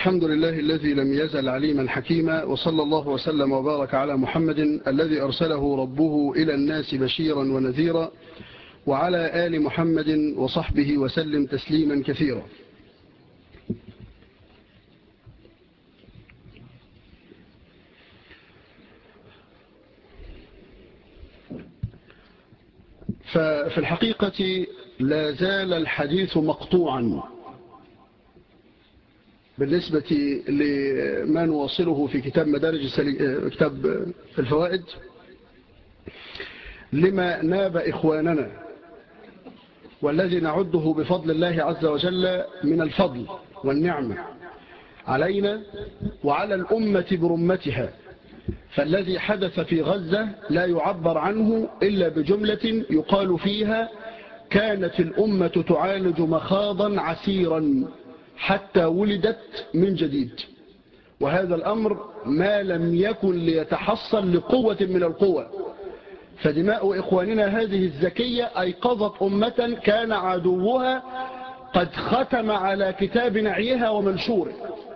الحمد لله الذي لم يزل عليما حكيما وصلى الله وسلم وبارك على محمد الذي أرسله ربه إلى الناس بشيرا ونذيرا وعلى آل محمد وصحبه وسلم تسليما كثيرا ففي الحقيقة لا زال الحديث مقطوعا بالنسبة لما نواصله في كتاب مدارج السلي... كتاب الفوائد لما ناب إخواننا والذي نعده بفضل الله عز وجل من الفضل والنعمة علينا وعلى الأمة برمتها فالذي حدث في غزة لا يعبر عنه إلا بجملة يقال فيها كانت الأمة تعالج مخاضا عسيرا حتى ولدت من جديد وهذا الأمر ما لم يكن ليتحصل لقوة من القوى فدماء إخواننا هذه الزكية أيقظت أمة كان عدوها قد ختم على كتاب نعيها ومنشوره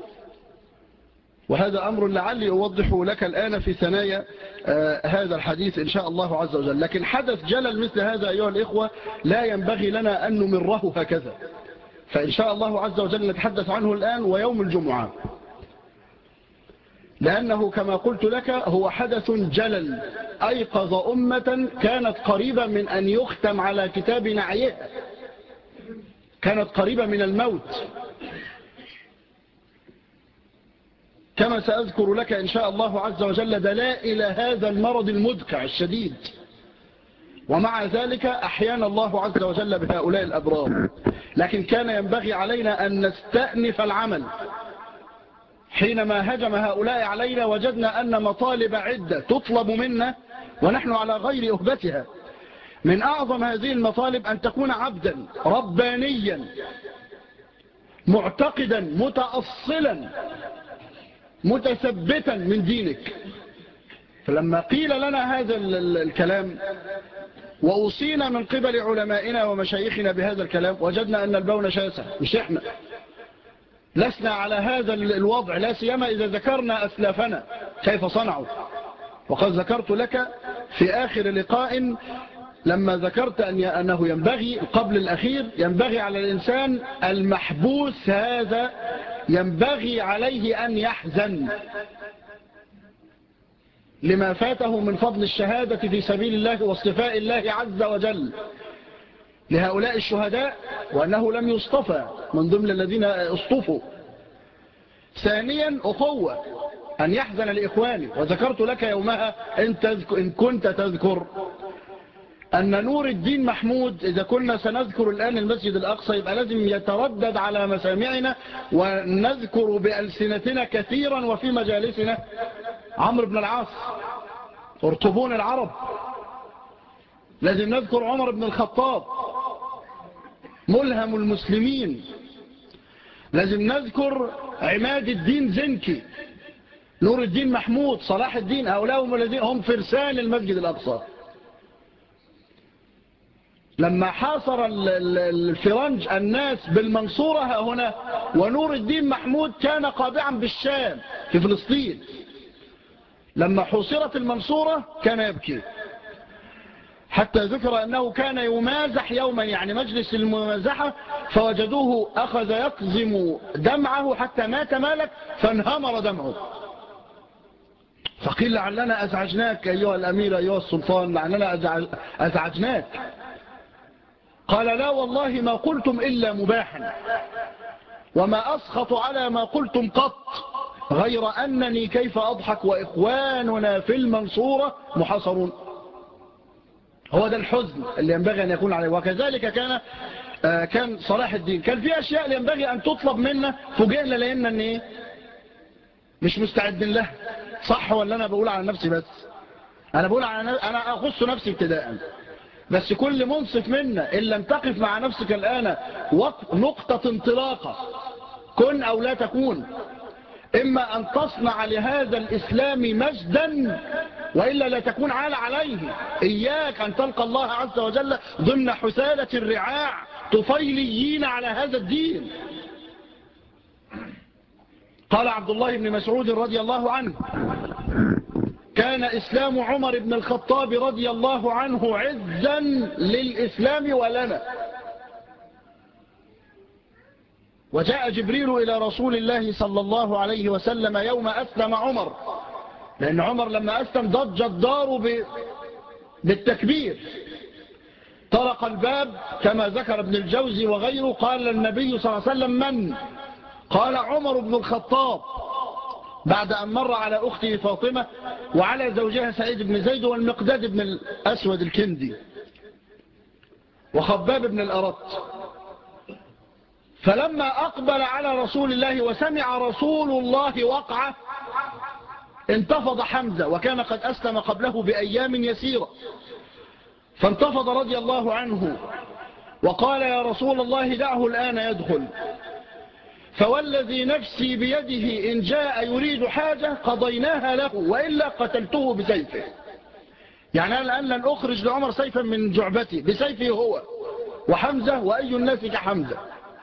وهذا أمر لعلي أوضحه لك الآن في ثنايا آه هذا الحديث إن شاء الله عز وجل لكن حدث جلل مثل هذا أيها الإخوة لا ينبغي لنا أن نمره هكذا فإن شاء الله عز وجل نتحدث عنه الآن ويوم الجمعة لأنه كما قلت لك هو حدث جلل أيقظ أمة كانت قريبة من أن يختم على كتاب نعيها كانت قريبة من الموت كما سأذكر لك إن شاء الله عز وجل دلائل هذا المرض المدكع الشديد ومع ذلك أحيانا الله عز وجل بهؤلاء الأبرار لكن كان ينبغي علينا أن نستأنف العمل حينما هجم هؤلاء علينا وجدنا أن مطالب عدة تطلب منا ونحن على غير أهبتها من أعظم هذه المطالب أن تكون عبدا ربانيا معتقدا متأصلا متثبتا من دينك فلما قيل لنا هذا الكلام وأوصينا من قبل علمائنا ومشايخنا بهذا الكلام وجدنا أن البون شاسع مش إحنا لسنا على هذا الوضع لا سيما إذا ذكرنا أسلافنا كيف صنعوا وقد ذكرت لك في آخر لقاء لما ذكرت أن أنه ينبغي قبل الأخير ينبغي على الإنسان المحبوس هذا ينبغي عليه أن يحزن لما فاته من فضل الشهادة في سبيل الله واصطفاء الله عز وجل لهؤلاء الشهداء وأنه لم يصطفى من ضمن الذين اصطفوا ثانيا أخوة أن يحزن لإخواني وذكرت لك يومها إن, إن كنت تذكر أن نور الدين محمود إذا كنا سنذكر الآن المسجد الأقصى يبقى لازم يتردد على مسامعنا ونذكر بألسنتنا كثيرا وفي مجالسنا عمرو بن العاص ارطبون العرب لازم نذكر عمر بن الخطاب ملهم المسلمين لازم نذكر عماد الدين زنكي نور الدين محمود صلاح الدين هؤلاء هم الذين هم فرسان المسجد الأقصى لما حاصر الفرنج الناس بالمنصورة هنا ونور الدين محمود كان قابعا بالشام في فلسطين لما حوصرت المنصورة كان يبكي حتى ذكر أنه كان يمازح يوما يعني مجلس الممازحة فوجدوه أخذ يقزم دمعه حتى مات مالك فانهمر دمعه فقيل لعلنا أزعجناك أيها الأمير أيها السلطان لعلنا أزعجناك قال لا والله ما قلتم إلا مباحا وما أسخط على ما قلتم قط غير أنني كيف أضحك وإخواننا في المنصورة محاصرون هو ده الحزن اللي ينبغي أن يكون عليه وكذلك كان آه كان صلاح الدين كان في أشياء ينبغي أن تطلب منا فوجئنا لأن أن إيه مش مستعد له صح ولا أنا بقول على نفسي بس أنا بقول على نفسي أنا أخص نفسي ابتداء بس كل منصف منا إن لم تقف مع نفسك الآن نقطة انطلاقة كن أو لا تكون إما أن تصنع لهذا الإسلام مجدا وإلا لا تكون عال عليه إياك أن تلقى الله عز وجل ضمن حسالة الرعاع طفيليين على هذا الدين قال عبد الله بن مسعود رضي الله عنه كان إسلام عمر بن الخطاب رضي الله عنه عزا للإسلام ولنا وجاء جبريل إلى رسول الله صلى الله عليه وسلم يوم أسلم عمر لأن عمر لما أسلم ضج الدار بالتكبير طرق الباب كما ذكر ابن الجوزي وغيره قال النبي صلى الله عليه وسلم من قال عمر بن الخطاب بعد أن مر على أخته فاطمة وعلى زوجها سعيد بن زيد والمقداد بن الأسود الكندي وخباب بن الأرط فلما أقبل على رسول الله وسمع رسول الله وقعه انتفض حمزة وكان قد أسلم قبله بأيام يسيرة فانتفض رضي الله عنه وقال يا رسول الله دعه الآن يدخل فوالذي نفسي بيده إن جاء يريد حاجة قضيناها له وإلا قتلته بسيفه يعني أنا الآن لن أخرج لعمر سيفا من جعبتي بسيفه هو وحمزة وأي الناس كحمزة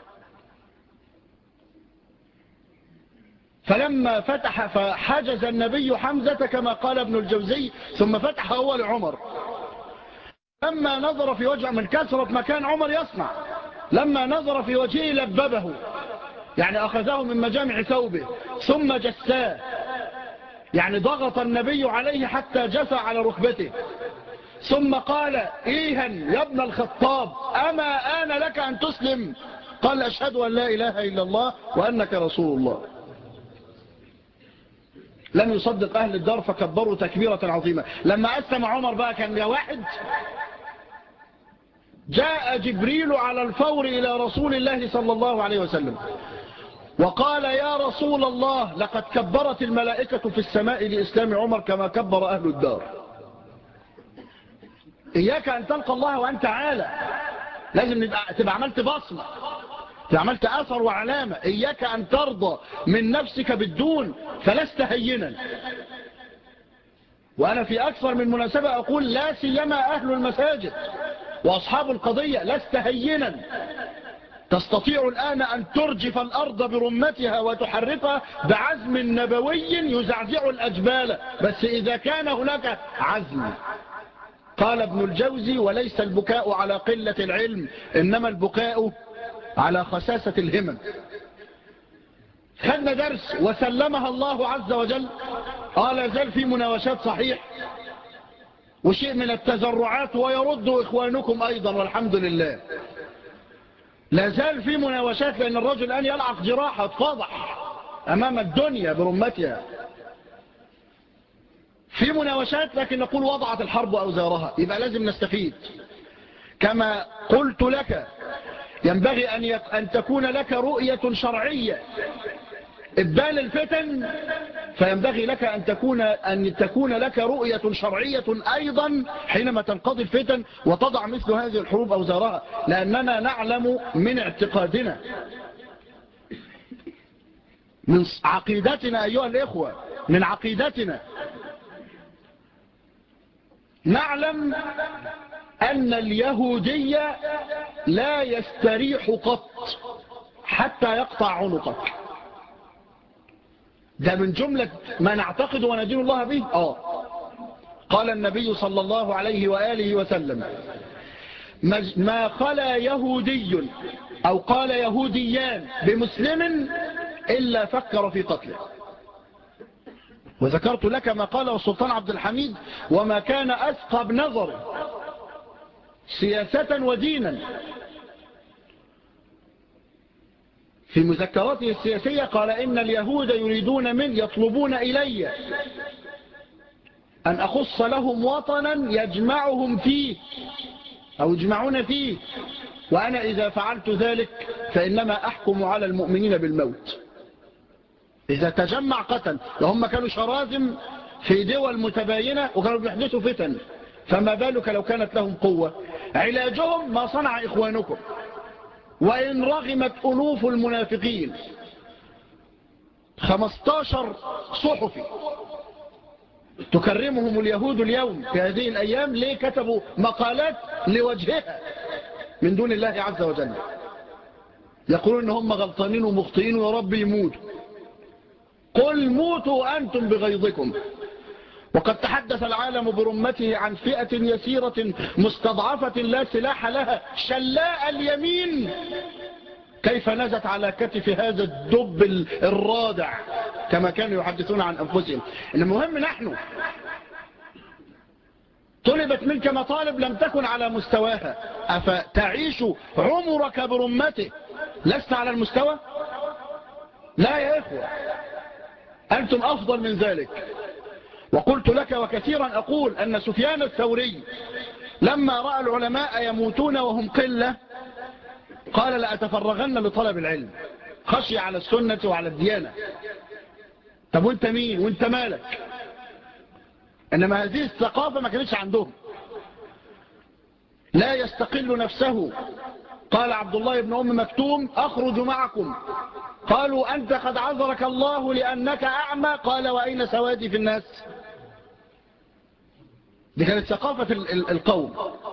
فلما فتح فحجز النبي حمزة كما قال ابن الجوزي ثم فتح هو لعمر لما نظر في وجهه من كثرة مكان عمر يصنع لما نظر في وجهه لببه يعني أخذه من مجامع ثوبه ثم جساه يعني ضغط النبي عليه حتى جسى على ركبته ثم قال إيها يا ابن الخطاب أما آن لك أن تسلم قال أشهد أن لا إله إلا الله وأنك رسول الله لم يصدق أهل الدار فكبروا تكبيرة عظيمة لما أسلم عمر بقى كان واحد جاء جبريل على الفور إلى رسول الله صلى الله عليه وسلم وقال يا رسول الله لقد كبرت الملائكة في السماء لإسلام عمر كما كبر أهل الدار إياك أن تلقى الله وأنت عالى لازم تبقى عملت بصمة عملت أثر وعلامة إياك أن ترضى من نفسك بالدون فلست هينا وأنا في أكثر من مناسبة أقول لا سيما أهل المساجد وأصحاب القضية لست هينا تستطيع الآن أن ترجف الأرض برمتها وتحرفها بعزم نبوي يزعزع الأجبال بس إذا كان هناك عزم قال ابن الجوزي وليس البكاء على قلة العلم إنما البكاء على خساسة الهمم خدنا درس وسلمها الله عز وجل قال زال في مناوشات صحيح وشيء من التزرعات ويرد إخوانكم أيضا والحمد لله لا زال في مناوشات لأن الرجل الآن يلعق جراحة فضح أمام الدنيا برمتها في مناوشات لكن نقول وضعت الحرب أوزارها يبقى لازم نستفيد كما قلت لك ينبغي أن, يك... أن تكون لك رؤية شرعية إبان الفتن فينبغي لك أن تكون, أن تكون لك رؤية شرعية أيضا حينما تنقضي الفتن وتضع مثل هذه الحروب أوزارها لأننا نعلم من اعتقادنا من عقيدتنا أيها الإخوة من عقيدتنا نعلم أن اليهودية لا يستريح قط حتى يقطع عنقك ده من جملة ما نعتقد وندين الله به آه قال النبي صلى الله عليه وآله وسلم ما خلا يهودي أو قال يهوديان بمسلم إلا فكر في قتله وذكرت لك ما قاله السلطان عبد الحميد وما كان أثقب نظر سياسة ودينا في مذكراته السياسية قال إن اليهود يريدون من يطلبون إلي أن أخص لهم وطنا يجمعهم فيه أو يجمعون فيه وأنا إذا فعلت ذلك فإنما أحكم على المؤمنين بالموت إذا تجمع قتل وهم كانوا شرازم في دول متباينة وكانوا بيحدثوا فتن فما بالك لو كانت لهم قوة علاجهم ما صنع إخوانكم وإن رغمت ألوف المنافقين 15 صحفي تكرمهم اليهود اليوم في هذه الأيام ليه كتبوا مقالات لوجهها من دون الله عز وجل يقولون إن هم غلطانين ومخطئين ويا رب يموتوا قل موتوا أنتم بغيظكم وقد تحدث العالم برمته عن فئة يسيرة مستضعفة لا سلاح لها شلاء اليمين كيف نزت على كتف هذا الدب الرادع كما كانوا يحدثون عن أنفسهم المهم نحن طلبت منك مطالب لم تكن على مستواها أفتعيش عمرك برمته لست على المستوى لا يا إخوة أنتم أفضل من ذلك وقلت لك وكثيرا أقول أن سفيان الثوري لما رأى العلماء يموتون وهم قلة قال لأتفرغن لطلب العلم خشي على السنة وعلى الديانة طب وانت مين وانت مالك انما هذه الثقافة ما كانتش عندهم لا يستقل نفسه قال عبد الله بن أم مكتوم أخرج معكم قالوا أنت قد عذرك الله لأنك أعمى قال وأين سوادي في الناس دي كانت ثقافة القوم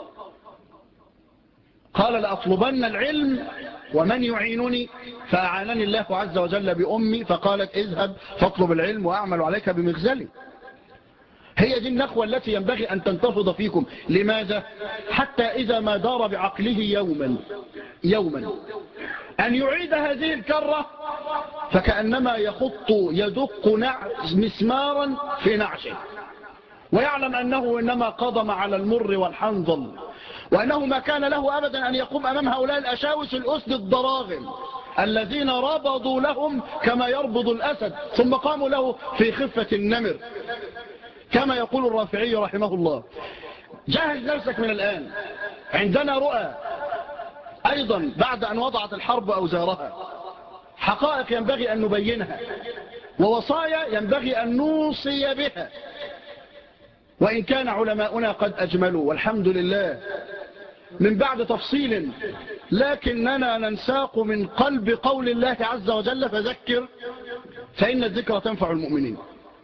قال لأطلبن العلم ومن يعينني فأعانني الله عز وجل بأمي فقالت اذهب فاطلب العلم وأعمل عليك بمغزلي هي دي النخوة التي ينبغي أن تنتفض فيكم لماذا؟ حتى إذا ما دار بعقله يوما يوما أن يعيد هذه الكرة فكأنما يخط يدق مسمارا في نعشه ويعلم أنه إنما قضم على المر والحنظل وأنه ما كان له أبدا أن يقوم أمام هؤلاء الأشاوس الأسد الضراغم الذين ربضوا لهم كما يربض الأسد ثم قاموا له في خفة النمر كما يقول الرافعي رحمه الله جهز نفسك من الآن عندنا رؤى أيضا بعد أن وضعت الحرب أوزارها حقائق ينبغي أن نبينها ووصايا ينبغي أن نوصي بها وإن كان علماؤنا قد أجملوا والحمد لله من بعد تفصيل لكننا ننساق من قلب قول الله عز وجل فذكر فإن الذكرى تنفع المؤمنين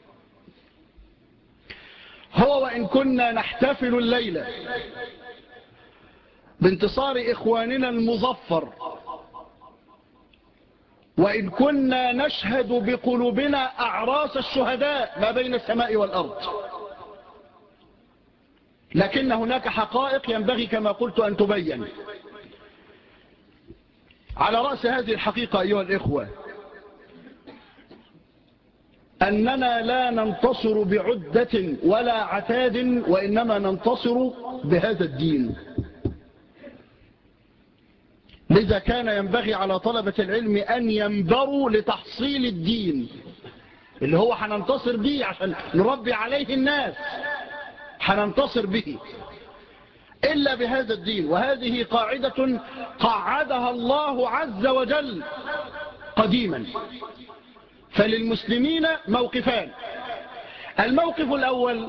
هو وإن كنا نحتفل الليلة بانتصار إخواننا المظفر وإن كنا نشهد بقلوبنا أعراس الشهداء ما بين السماء والأرض لكن هناك حقائق ينبغي كما قلت أن تبين على رأس هذه الحقيقة أيها الإخوة أننا لا ننتصر بعدة ولا عتاد وإنما ننتصر بهذا الدين لذا كان ينبغي على طلبة العلم أن ينبروا لتحصيل الدين اللي هو حننتصر به عشان نربي عليه الناس حننتصر به إلا بهذا الدين وهذه قاعدة قعدها الله عز وجل قديما فللمسلمين موقفان الموقف الأول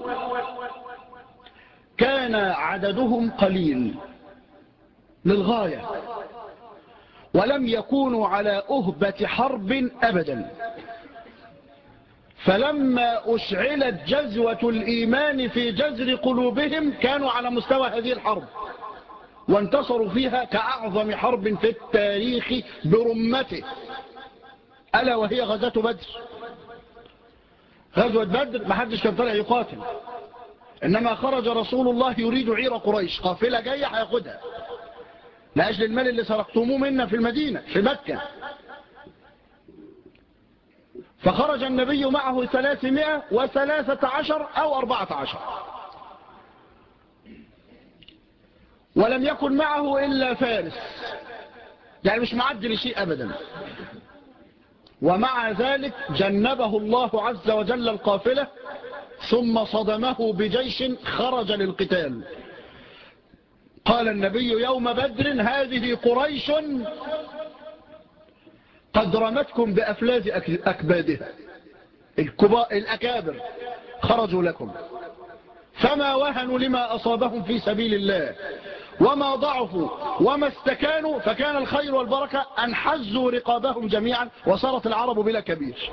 كان عددهم قليل للغاية ولم يكونوا على أهبة حرب أبدا فلما أشعلت جزوة الإيمان في جزر قلوبهم كانوا على مستوى هذه الحرب وانتصروا فيها كأعظم حرب في التاريخ برمته ألا وهي غزاة بدر غزوة بدر ما حدش كان طالع يقاتل إنما خرج رسول الله يريد عير قريش قافلة جاية هياخدها لأجل المال اللي سرقتموه منا في المدينة في مكة فخرج النبي معه ثلاثمائة وثلاثة عشر أو أربعة عشر ولم يكن معه إلا فارس يعني مش معدل شيء أبدا ومع ذلك جنبه الله عز وجل القافلة ثم صدمه بجيش خرج للقتال قال النبي يوم بدر هذه قريش قد رمتكم بأفلاز أكبادها الأكابر خرجوا لكم فما وهنوا لما أصابهم في سبيل الله وما ضعفوا وما استكانوا فكان الخير والبركة أن حزوا رقابهم جميعا وصارت العرب بلا كبير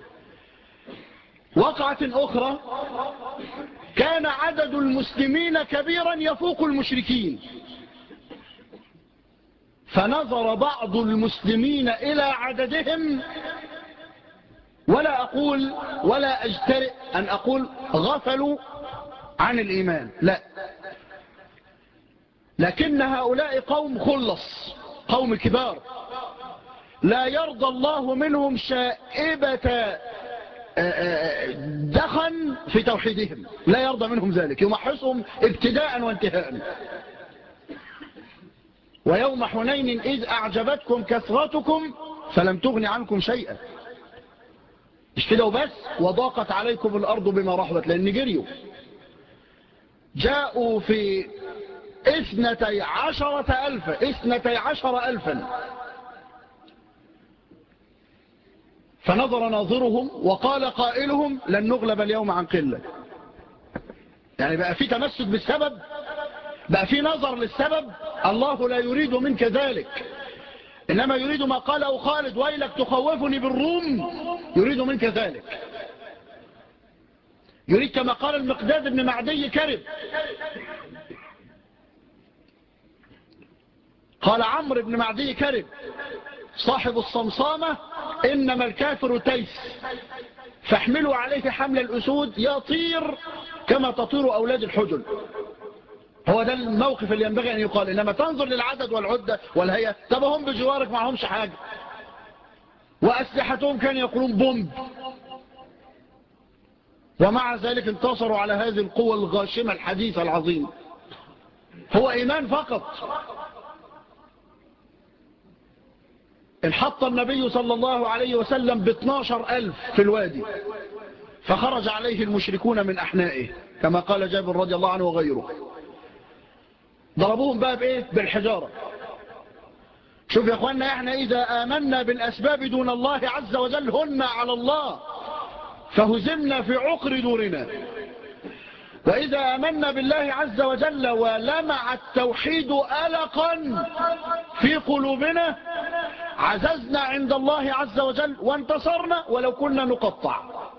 وقعة أخرى كان عدد المسلمين كبيرا يفوق المشركين فنظر بعض المسلمين إلى عددهم ولا أقول ولا أجترئ أن أقول غفلوا عن الإيمان لا لكن هؤلاء قوم خلص قوم كبار لا يرضى الله منهم شائبة دخن في توحيدهم لا يرضى منهم ذلك يمحصهم ابتداء وانتهاء ويوم حنين إذ أعجبتكم كثرتكم فلم تغن عنكم شيئا مش كده وبس وضاقت عليكم الأرض بما رحبت لأن جريوا جاءوا في اثنتي عشرة ألفا اثنتي عشر ألفا فنظر ناظرهم وقال قائلهم لن نغلب اليوم عن قلة يعني بقى في تمسك بالسبب بقى في نظر للسبب الله لا يريد منك ذلك إنما يريد ما قاله خالد ويلك تخوفني بالروم يريد منك ذلك يريد كما قال المقداد بن معدي كرب قال عمرو بن معدي كرب صاحب الصمصامة إنما الكافر تيس فاحملوا عليه حمل الأسود يطير كما تطير أولاد الحجل هو ده الموقف اللي ينبغي أن يقال إنما تنظر للعدد والعدة والهيئة طب هم بجوارك معهمش حاجة وأسلحتهم كانوا يقولون بومب ومع ذلك انتصروا على هذه القوة الغاشمة الحديثة العظيمة هو إيمان فقط انحط النبي صلى الله عليه وسلم باثناشر ألف في الوادي فخرج عليه المشركون من أحنائه كما قال جابر رضي الله عنه وغيره ضربوهم بقى بإيه؟ بالحجارة شوف يا أخوانا احنا إذا آمنا بالأسباب دون الله عز وجل هن على الله فهزمنا في عقر دورنا وإذا آمنا بالله عز وجل ولمع التوحيد ألقا في قلوبنا عززنا عند الله عز وجل وانتصرنا ولو كنا نقطع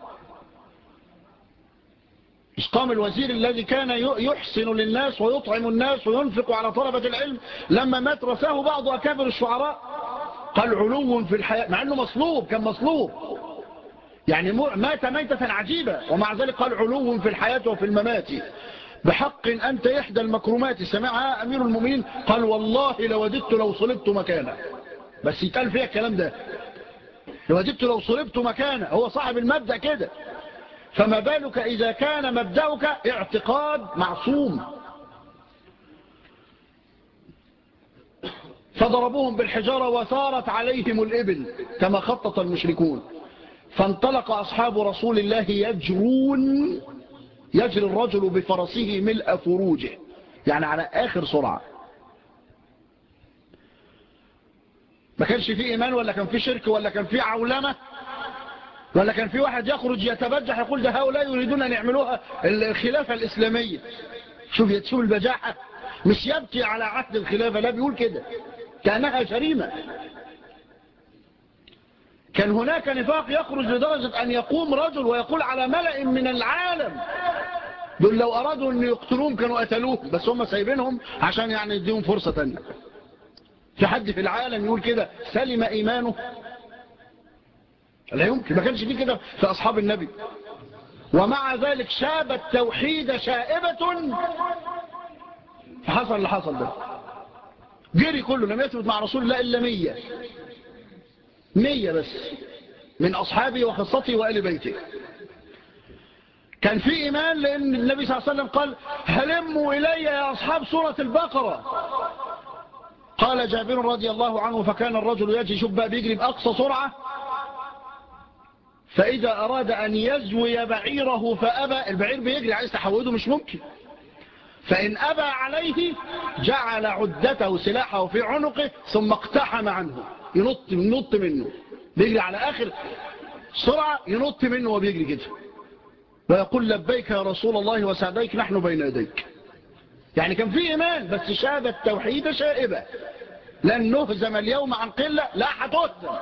مش قام الوزير الذي كان يحسن للناس ويطعم الناس وينفق على طلبة العلم لما مات رساه بعض أكابر الشعراء قال علو في الحياة مع أنه مصلوب كان مصلوب يعني مات ميتة عجيبة ومع ذلك قال علو في الحياة وفي الممات بحق أنت إحدى المكرمات سمعها أمير المؤمنين قال والله لوددت لو صلبت مكانه بس يتقال فيها الكلام ده لوددت لو صلبت مكانه هو صاحب المبدأ كده فما بالك إذا كان مبدأك اعتقاد معصوم فضربوهم بالحجارة وثارت عليهم الإبل كما خطط المشركون فانطلق أصحاب رسول الله يجرون يجري الرجل بفرسه ملء فروجه يعني على آخر سرعة ما كانش فيه إيمان ولا كان فيه شرك ولا كان فيه عولمة ولا كان في واحد يخرج يتبجح يقول ده هؤلاء يريدون أن يعملوها الخلافة الإسلامية شوف يتشوف البجاحة مش يبكي على عهد الخلافة لا بيقول كده كأنها جريمة كان هناك نفاق يخرج لدرجة أن يقوم رجل ويقول على ملأ من العالم دول لو أرادوا أن يقتلوهم كانوا قتلوه بس هم سايبينهم عشان يعني يديهم فرصة تانية في حد في العالم يقول كده سلم إيمانه لا يمكن ما كانش فيه كده في أصحاب النبي ومع ذلك شاب التوحيد شائبة فحصل اللي حصل ده جري كله لم يثبت مع رسول الله إلا مية مية بس من أصحابه وخصته وآل بيته كان في إيمان لأن النبي صلى الله عليه وسلم قال هلموا إلي يا أصحاب سورة البقرة قال جابر رضي الله عنه فكان الرجل يجي شبه بيجري بأقصى سرعة فإذا أراد أن يزوي بعيره فأبى البعير بيجري عايز تحوده مش ممكن فإن أبى عليه جعل عدته سلاحه في عنقه ثم اقتحم عنه ينط, ينط منه بيجري على آخر سرعة ينط منه وبيجري كده ويقول لبيك يا رسول الله وسعديك نحن بين يديك يعني كان في إيمان بس شاب التوحيد شائبة لن نهزم اليوم عن قلة لا حتهزم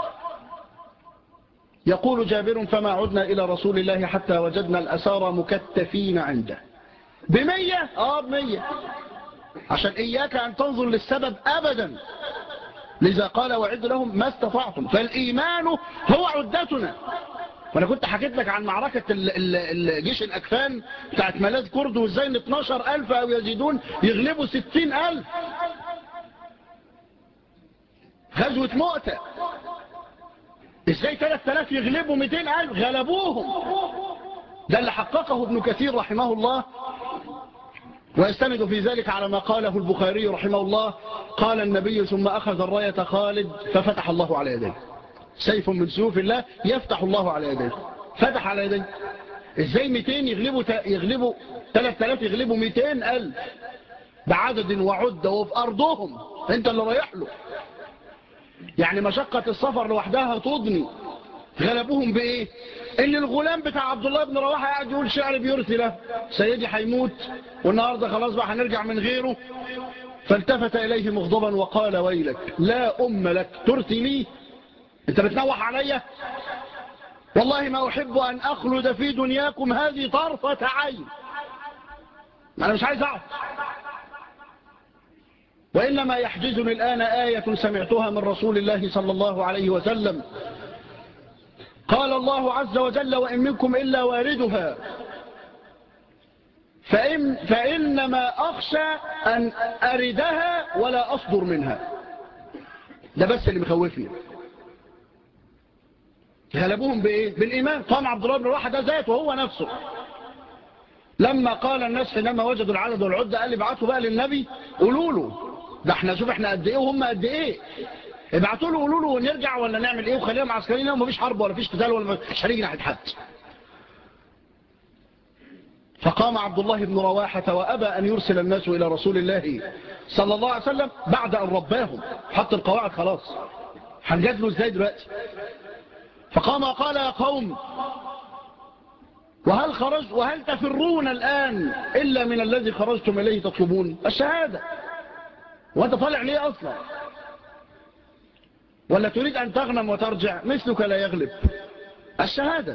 يقول جابر فما عدنا إلى رسول الله حتى وجدنا الأسارى مكتفين عنده بمية آه بمية عشان إياك أن تنظر للسبب أبدا لذا قال وعد لهم ما استطعتم فالإيمان هو عدتنا وانا كنت حكيت لك عن معركة الجيش الأكفان بتاعت ملاذ كرد وازاي ان 12000 أو يزيدون يغلبوا 60000 غزوة مؤتة ازاي 3000 يغلبوا 200000 غلبوهم ده اللي حققه ابن كثير رحمه الله ويستند في ذلك على ما قاله البخاري رحمه الله قال النبي ثم أخذ الراية خالد ففتح الله على يديه سيف من سيوف الله يفتح الله على يديه فتح على يديه ازاي 200 يغلبوا يغلبوا 3000 يغلبوا 200 ألف بعدد وعدة وفي أرضهم انت اللي رايح له يعني مشقة السفر لوحدها تضني غلبوهم بإيه ان الغلام بتاع عبد الله بن رواحة قاعد يقول شعر بيرثي له سيدي هيموت والنهاردة خلاص بقى هنرجع من غيره فالتفت إليه مغضبا وقال ويلك لا أم لك ترثي لي انت بتنوح عليا والله ما أحب أن أخلد في دنياكم هذه طرفة عين أنا مش عايز أعرف وإنما يحجزني الآن آية سمعتها من رسول الله صلى الله عليه وسلم قال الله عز وجل وإن منكم إلا واردها فإن فإنما أخشى أن أردها ولا أصدر منها ده بس اللي مخوفني غلبوهم بإيه؟ بالإيمان طبعا عبد الله بن رواحة ده ذاته هو نفسه لما قال الناس حينما وجدوا العدد والعدة قال ابعثوا بقى للنبي قولوا له ده احنا شوف احنا قد ايه وهم قد ايه ابعتوا له قولوا له ونرجع ولا نعمل ايه وخليهم عسكريين وما فيش حرب ولا فيش قتال ولا مش هنيجي ناحيه حد فقام عبد الله بن رواحة وأبى أن يرسل الناس إلى رسول الله صلى الله عليه وسلم بعد أن رباهم حط القواعد خلاص هنجدله ازاي دلوقتي فقام وقال يا قوم وهل خرج وهل تفرون الآن إلا من الذي خرجتم إليه تطلبون الشهادة وانت طالع ليه أصلا ولا تريد أن تغنم وترجع مثلك لا يغلب الشهادة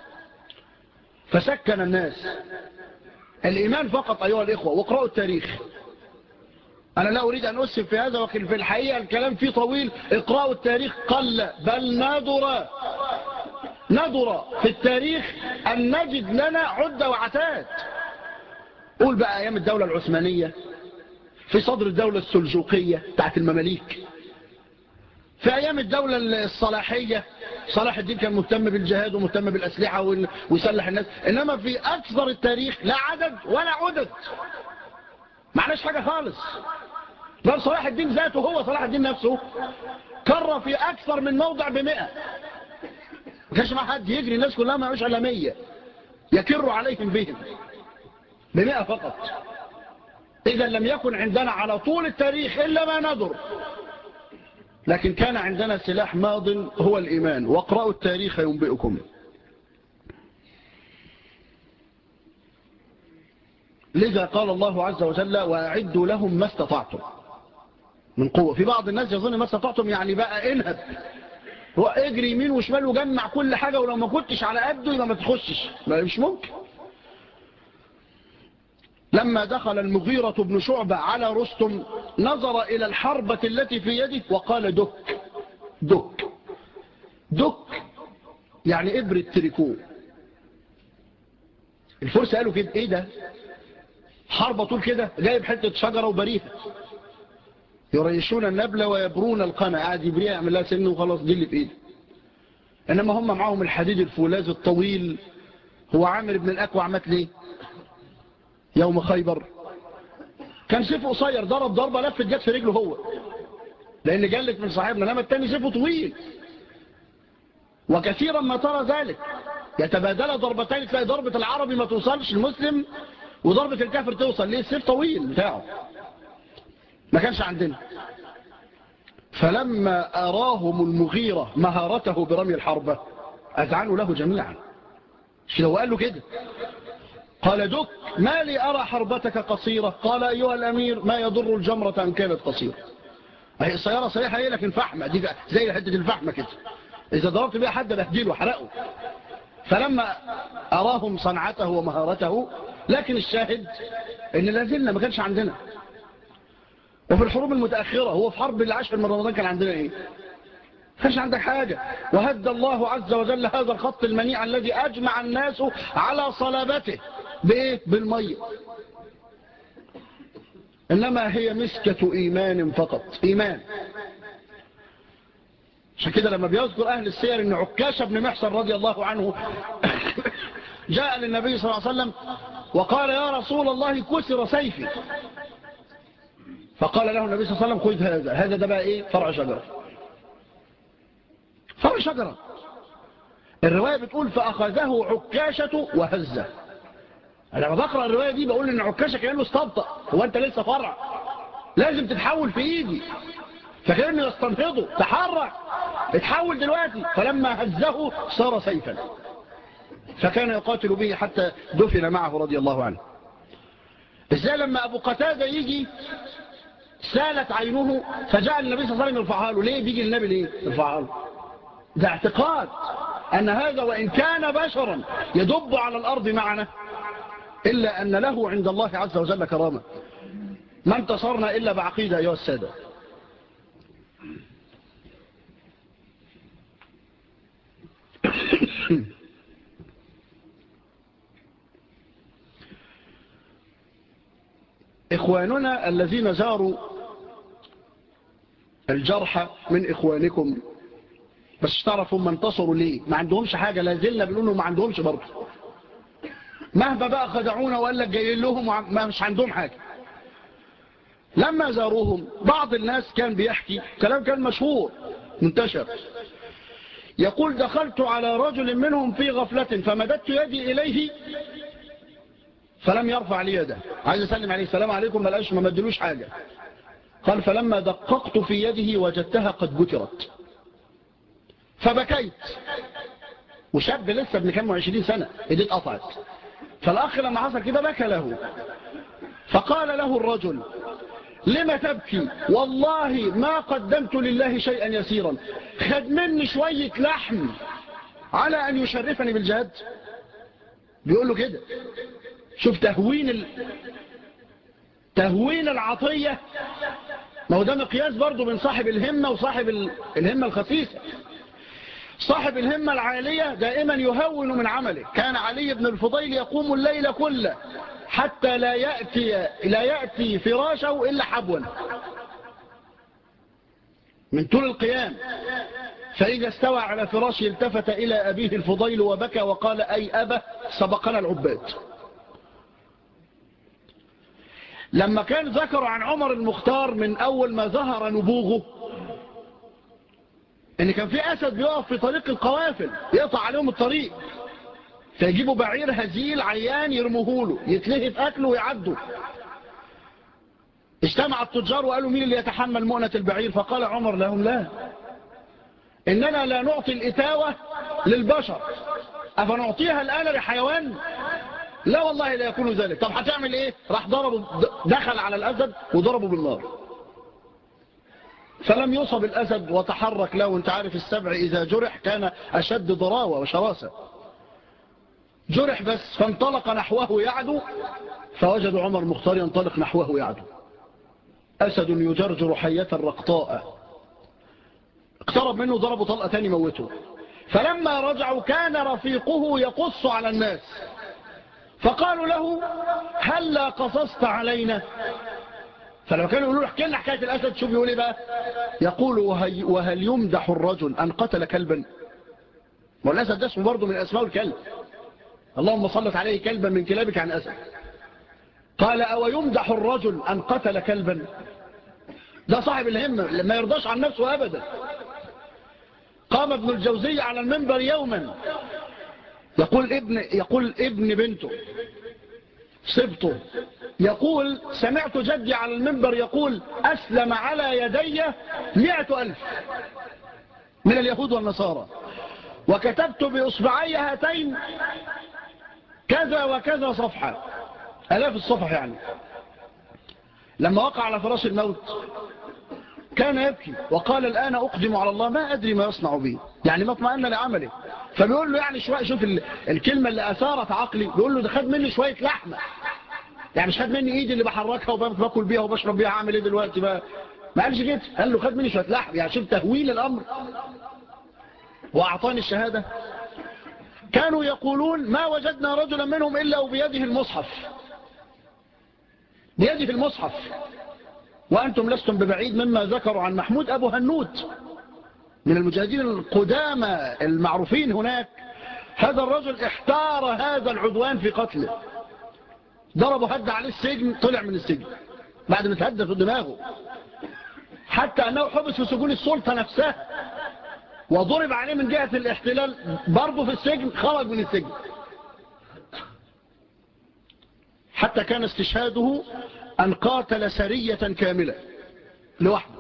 فسكن الناس الإيمان فقط أيها الإخوة واقرأوا التاريخ أنا لا أريد أن أسف في هذا وكل في الحقيقة الكلام فيه طويل اقرأوا التاريخ قل بل ندر ندر في التاريخ أن نجد لنا عدة وعتات قول بقى أيام الدولة العثمانية في صدر الدولة السلجوقية بتاعت المماليك في أيام الدولة الصلاحية صلاح الدين كان مهتم بالجهاد ومهتم بالأسلحة ويسلح الناس إنما في أكثر التاريخ لا عدد ولا عدد معناش حاجة خالص بل صلاح الدين ذاته هو صلاح الدين نفسه كر في أكثر من موضع بمئة ما كانش مع حد يجري الناس كلها ما يعيش على مية يكروا عليهم بهم بمئة فقط إذا لم يكن عندنا على طول التاريخ إلا ما ندر لكن كان عندنا سلاح ماض هو الإيمان واقرأوا التاريخ ينبئكم لذا قال الله عز وجل وأعدوا لهم ما استطعتم من قوة في بعض الناس يظن ما استطعتم يعني بقى انهب هو اجري يمين وشمال وجمع كل حاجة ولو ما كنتش على قده يبقى ما تخشش ما مش ممكن لما دخل المغيرة بن شعبة على رستم نظر إلى الحربة التي في يده وقال دك دك دك يعني إبرة تريكو الفرس قالوا كده إيه ده حربة طول كده جايب حتة شجرة وبريها يريشون النبلة ويبرون القنا قاعد يبريها يعمل لها سن وخلاص دي اللي في ايده انما هم معاهم الحديد الفولاذ الطويل هو عامر بن الاكوع مات ليه يوم خيبر كان سيفه قصير ضرب ضربة لفت جت في رجله هو لان جلت من صاحبنا لما التاني سيفه طويل وكثيرا ما ترى ذلك يتبادل ضربتين تلاقي ضربة العربي ما توصلش المسلم وضربة الكافر توصل ليه السيف طويل بتاعه ما كانش عندنا فلما أراهم المغيرة مهارته برمي الحربة أذعنوا له جميعا لو قال له كده قال دك ما لي أرى حربتك قصيرة قال أيها الأمير ما يضر الجمرة أن كانت قصيرة هي السيارة صحيحة هي لكن فحمة دي زي حدة الفحمة كده إذا ضربت بها حد بهديله وحرقه فلما أراهم صنعته ومهارته لكن الشاهد ان لازلنا ما كانش عندنا وفي الحروب المتأخرة هو في حرب العشر من رمضان كان عندنا ايه كانش عندك حاجة وهد الله عز وجل هذا الخط المنيع الذي أجمع الناس على صلابته بإيه؟ بالمية إنما هي مسكة إيمان فقط إيمان عشان كده لما بيذكر أهل السير أن عكاش بن محصن رضي الله عنه جاء للنبي صلى الله عليه وسلم وقال يا رسول الله كسر سيفي فقال له النبي صلى الله عليه وسلم خذ هذا هذا ده بقى ايه فرع شجرة فرع شجرة الرواية بتقول فأخذه عكاشة وهزه أنا لما بقرأ الرواية دي بقول إن عكاشة كأنه استبطأ هو أنت لسه فرع لازم تتحول في إيدي فكأنه يستنهضه تحرك اتحول دلوقتي فلما هزه صار سيفا فكان يقاتل به حتى دفن معه رضي الله عنه ازاي لما أبو قتادة يجي سالت عينه فجاء النبي صلى الله عليه وسلم يرفعها له ليه بيجي النبي ليه يرفعها له ده اعتقاد أن هذا وإن كان بشرا يدب على الأرض معنا إلا أن له عند الله عز وجل كرامة ما انتصرنا إلا بعقيدة أيها السادة إخواننا الذين زاروا الجرحى من إخوانكم بس تعرفوا ما انتصروا ليه ما عندهمش حاجة لا زلنا بنقولوا ما عندهمش برضه مهما بقى خدعونا وقال لك جايين لهم ما مش عندهم حاجة لما زاروهم بعض الناس كان بيحكي كلام كان مشهور منتشر يقول دخلت على رجل منهم في غفلة فمددت يدي إليه فلم يرفع لي يده عايز أسلم عليه السلام عليكم ملقاش ما مدلوش حاجة قال فلما دققت في يده وجدتها قد بترت فبكيت وشاب لسه ابن كام وعشرين سنة ايديه اتقطعت فالأخ لما حصل كده بكى له فقال له الرجل لما تبكي والله ما قدمت لله شيئا يسيرا خد مني شوية لحم على أن يشرفني بالجهاد بيقول له كده شوف تهوين ال... تهوين العطية ما هو ده مقياس برضه من صاحب الهمة وصاحب ال... الهمة الخفيفة صاحب الهمة العالية دائما يهون من عمله كان علي بن الفضيل يقوم الليل كله حتى لا يأتي, لا يأتي فراشه إلا حبوا من طول القيام فإذا استوى على فراشه التفت إلى أبيه الفضيل وبكى وقال أي أبا سبقنا العباد لما كان ذكر عن عمر المختار من أول ما ظهر نبوغه ان كان في اسد بيقف في طريق القوافل يقطع عليهم الطريق فيجيبوا بعير هزيل عيان يرموه له يتلهي في اكله ويعدوا اجتمع التجار وقالوا مين اللي يتحمل مؤنة البعير فقال عمر لهم لا اننا لا نعطي الاتاوة للبشر افنعطيها الان لحيوان لا والله لا يكون ذلك طب هتعمل ايه راح ضربه دخل على الاسد وضربه بالنار فلم يصب الأسد وتحرك له وانت عارف السبع إذا جرح كان أشد ضراوة وشراسة جرح بس فانطلق نحوه يعدو فوجد عمر مختار ينطلق نحوه يعدو أسد يجرجر حية الرقطاء اقترب منه ضربه طلقة تاني موته فلما رجعوا كان رفيقه يقص على الناس فقالوا له هل لا قصصت علينا فلما كانوا يقولوا احكي لنا حكاية الأسد شوف يقول ايه بقى يقول وهي وهل يمدح الرجل أن قتل كلبا والأسد ده اسمه برضه من أسماء الكلب اللهم صلت عليه كلبا من كلابك عن أسد قال أو يمدح الرجل أن قتل كلبا ده صاحب الهمة ما يرضاش عن نفسه أبدا قام ابن الجوزي على المنبر يوما يقول ابن, يقول ابن بنته صبته يقول سمعت جدي على المنبر يقول أسلم على يدي مئة ألف من اليهود والنصارى وكتبت بإصبعي هاتين كذا وكذا صفحة ألاف الصفح يعني لما وقع على فراش الموت كان يبكي وقال الآن أقدم على الله ما أدري ما يصنع بي يعني ما اطمئن لعمله فبيقول له يعني شوية شوف الكلمة اللي أثارت عقلي بيقول له ده خد مني شوية لحمة يعني مش خد مني ايدي اللي بحركها وباكل بيها وبشرب بيها عامل ايه دلوقتي بقى ما قالش كده قال له خد مني شويه لحم يعني شوف تهويل الامر وأعطاني الشهادة كانوا يقولون ما وجدنا رجلا منهم إلا وبيده المصحف بيده المصحف وأنتم لستم ببعيد مما ذكروا عن محمود أبو هنود من المجاهدين القدامى المعروفين هناك هذا الرجل احتار هذا العدوان في قتله ضربوا هد عليه السجن طلع من السجن بعد ما تهدى في دماغه حتى أنه حبس في سجون السلطة نفسها وضرب عليه من جهة الاحتلال برضه في السجن خرج من السجن حتى كان استشهاده أن قاتل سرية كاملة لوحده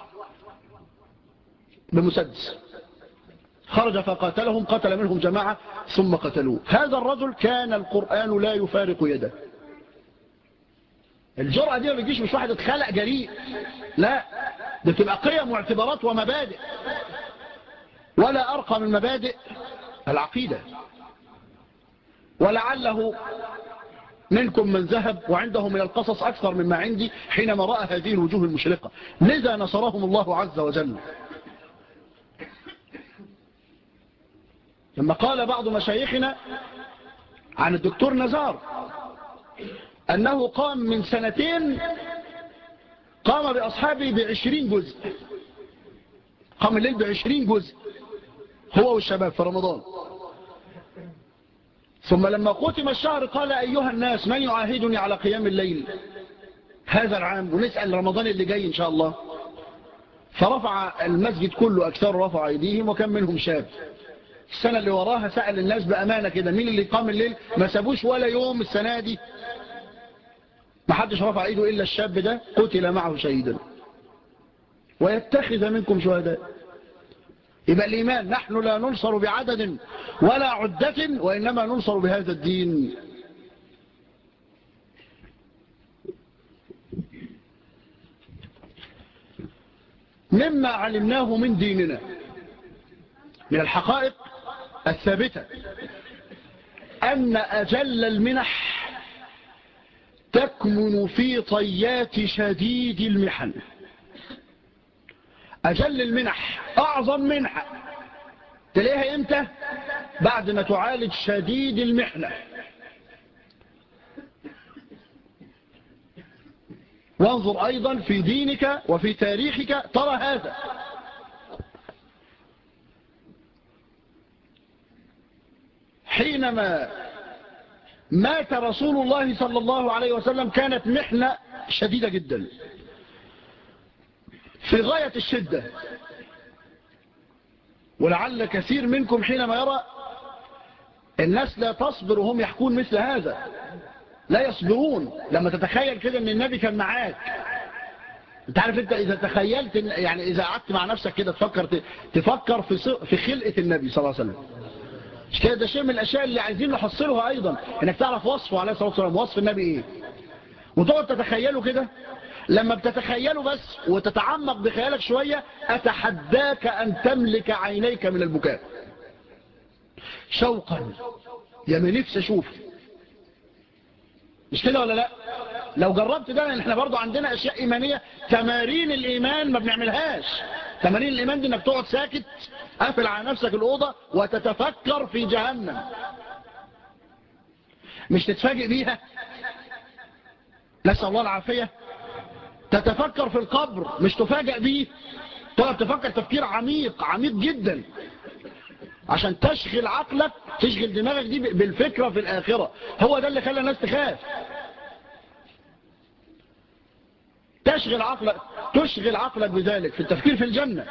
بمسدس خرج فقاتلهم قتل منهم جماعة ثم قتلوه هذا الرجل كان القرآن لا يفارق يده الجرأة دي ما بيجيش مش واحد اتخلق جريء لا ده تبقى قيم واعتبارات ومبادئ ولا أرقى من مبادئ العقيدة ولعله منكم من ذهب وعنده من القصص أكثر مما عندي حينما رأى هذه الوجوه المشرقة لذا نصرهم الله عز وجل لما قال بعض مشايخنا عن الدكتور نزار أنه قام من سنتين قام بأصحابه بعشرين جزء قام الليل بعشرين جزء هو والشباب في رمضان ثم لما قتم الشهر قال أيها الناس من يعاهدني على قيام الليل هذا العام ونسأل رمضان اللي جاي إن شاء الله فرفع المسجد كله أكثر رفع أيديهم وكان منهم شاب السنة اللي وراها سأل الناس بأمانة كده مين اللي قام الليل ما سابوش ولا يوم السنة دي ما حدش رفع ايده إلا الشاب ده قتل معه شهيدا ويتخذ منكم شهداء يبقى الإيمان نحن لا ننصر بعدد ولا عدة وإنما ننصر بهذا الدين مما علمناه من ديننا من الحقائق الثابتة أن أجل المنح تكمن في طيات شديد المحن أجل المنح أعظم منحة تلاقيها إمتى بعد ما تعالج شديد المحنة وانظر أيضا في دينك وفي تاريخك ترى هذا حينما مات رسول الله صلى الله عليه وسلم كانت محنة شديدة جدا في غاية الشدة ولعل كثير منكم حينما يرى الناس لا تصبر وهم يحكون مثل هذا لا يصبرون لما تتخيل كده ان النبي كان معاك انت عارف انت اذا تخيلت يعني اذا قعدت مع نفسك كده تفكر تفكر في في خلقه النبي صلى الله عليه وسلم مش كده ده شيء من الاشياء اللي عايزين نحصلها ايضا انك تعرف وصفه عليه الصلاه والسلام وصف النبي ايه وتقعد تتخيله كده لما بتتخيله بس وتتعمق بخيالك شوية أتحداك أن تملك عينيك من البكاء شوقا يا من نفسي أشوف مش كده ولا لا لو جربت ده احنا برضو عندنا أشياء إيمانية تمارين الإيمان ما بنعملهاش تمارين الإيمان دي انك تقعد ساكت قافل على نفسك الأوضة وتتفكر في جهنم مش تتفاجئ بيها نسأل الله العافية تتفكر في القبر مش تفاجأ بيه تقعد تفكر تفكير عميق عميق جدا عشان تشغل عقلك تشغل دماغك دي بالفكرة في الآخرة هو ده اللي خلى الناس تخاف تشغل عقلك تشغل عقلك بذلك في التفكير في الجنة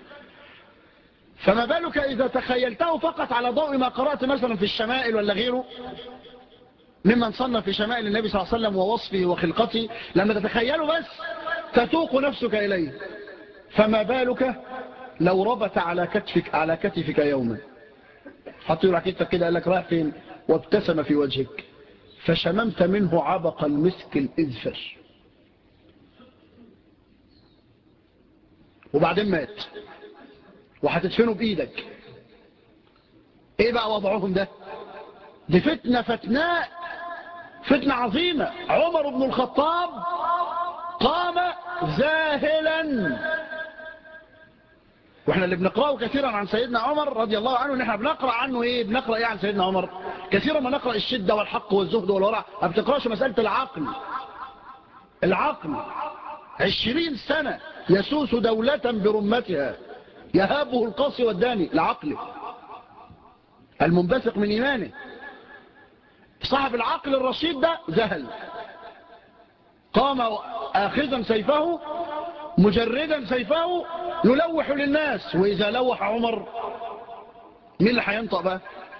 فما بالك إذا تخيلته فقط على ضوء ما قرأت مثلا في الشمائل ولا غيره ممن صنف في شمائل النبي صلى الله عليه وسلم ووصفه وخلقته لما تتخيله بس تتوق نفسك إليه فما بالك لو ربط على كتفك على كتفك يوما حط يقول كتفك كده قال لك رايح فين وابتسم في وجهك فشممت منه عبق المسك الإذفر وبعدين مات وهتدفنه بإيدك ايه بقى وضعهم ده دي فتنة فتناء فتنة عظيمة عمر بن الخطاب قام ذاهلا واحنا اللي بنقرأه كثيرا عن سيدنا عمر رضي الله عنه ان احنا بنقرأ عنه ايه بنقرأ ايه عن سيدنا عمر كثيرا ما نقرأ الشدة والحق والزهد والورع ما بتقرأش مسألة العقل العقل عشرين سنة يسوس دولة برمتها يهابه القاصي والداني لعقله المنبثق من إيمانه صاحب العقل الرشيد ده ذهل قام آخذا سيفه مجردا سيفه يلوح للناس وإذا لوح عمر مين اللي هينطق بقى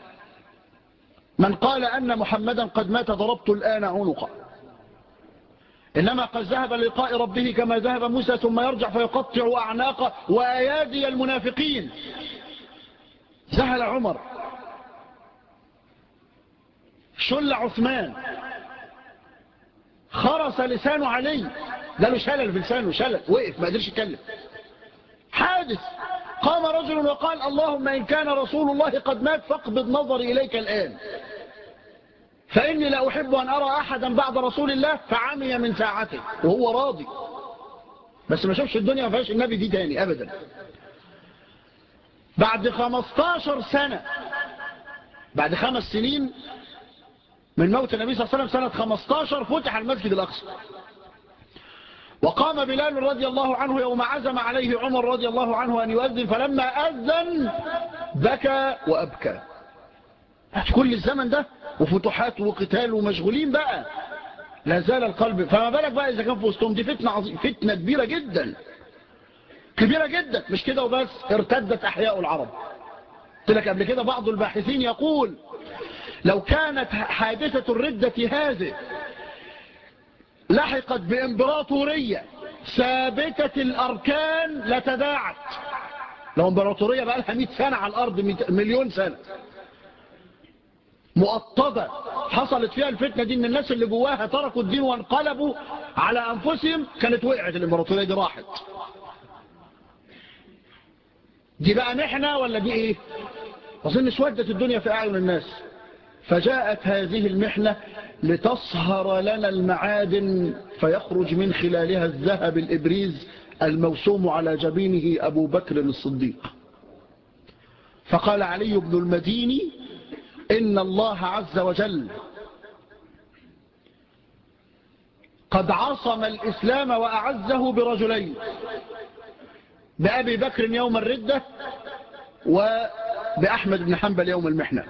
من قال أن محمدا قد مات ضربت الآن عنقا إنما قد ذهب للقاء ربه كما ذهب موسى ثم يرجع فيقطع أعناق وأيادي المنافقين ذهل عمر شل عثمان خرس لسانه علي ده له شلل في لسانه شلل وقف ما قدرش يتكلم حادث قام رجل وقال اللهم إن كان رسول الله قد مات فاقبض نظري إليك الآن فإني لا أحب أن أرى أحدا بعد رسول الله فعمي من ساعته وهو راضي بس ما شافش الدنيا ما فيهاش النبي دي تاني أبدا بعد 15 سنة بعد خمس سنين من موت النبي صلى الله عليه وسلم سنة 15 فتح المسجد الأقصى وقام بلال رضي الله عنه يوم عزم عليه عمر رضي الله عنه أن يؤذن فلما أذن بكى وأبكى كل الزمن ده وفتوحات وقتال ومشغولين بقى لا زال القلب فما بالك بقى إذا كان في وسطهم دي فتنة, عظيم فتنة كبيرة جدا كبيرة جدا مش كده وبس ارتدت أحياء العرب قلت لك قبل كده بعض الباحثين يقول لو كانت حادثة الردة هذه لحقت بإمبراطورية ثابتة الأركان لتداعت لو إمبراطورية بقى لها 100 سنة على الأرض مليون سنة مؤطدة حصلت فيها الفتنة دي ان الناس اللي جواها تركوا الدين وانقلبوا على أنفسهم كانت وقعت الإمبراطورية دي راحت دي بقى محنة ولا دي ايه أظن سودت الدنيا في أعين الناس فجاءت هذه المحنة لتصهر لنا المعادن فيخرج من خلالها الذهب الإبريز الموسوم على جبينه أبو بكر الصديق فقال علي بن المديني إن الله عز وجل قد عصم الإسلام وأعزه برجلين بأبي بكر يوم الردة وبأحمد بن حنبل يوم المحنة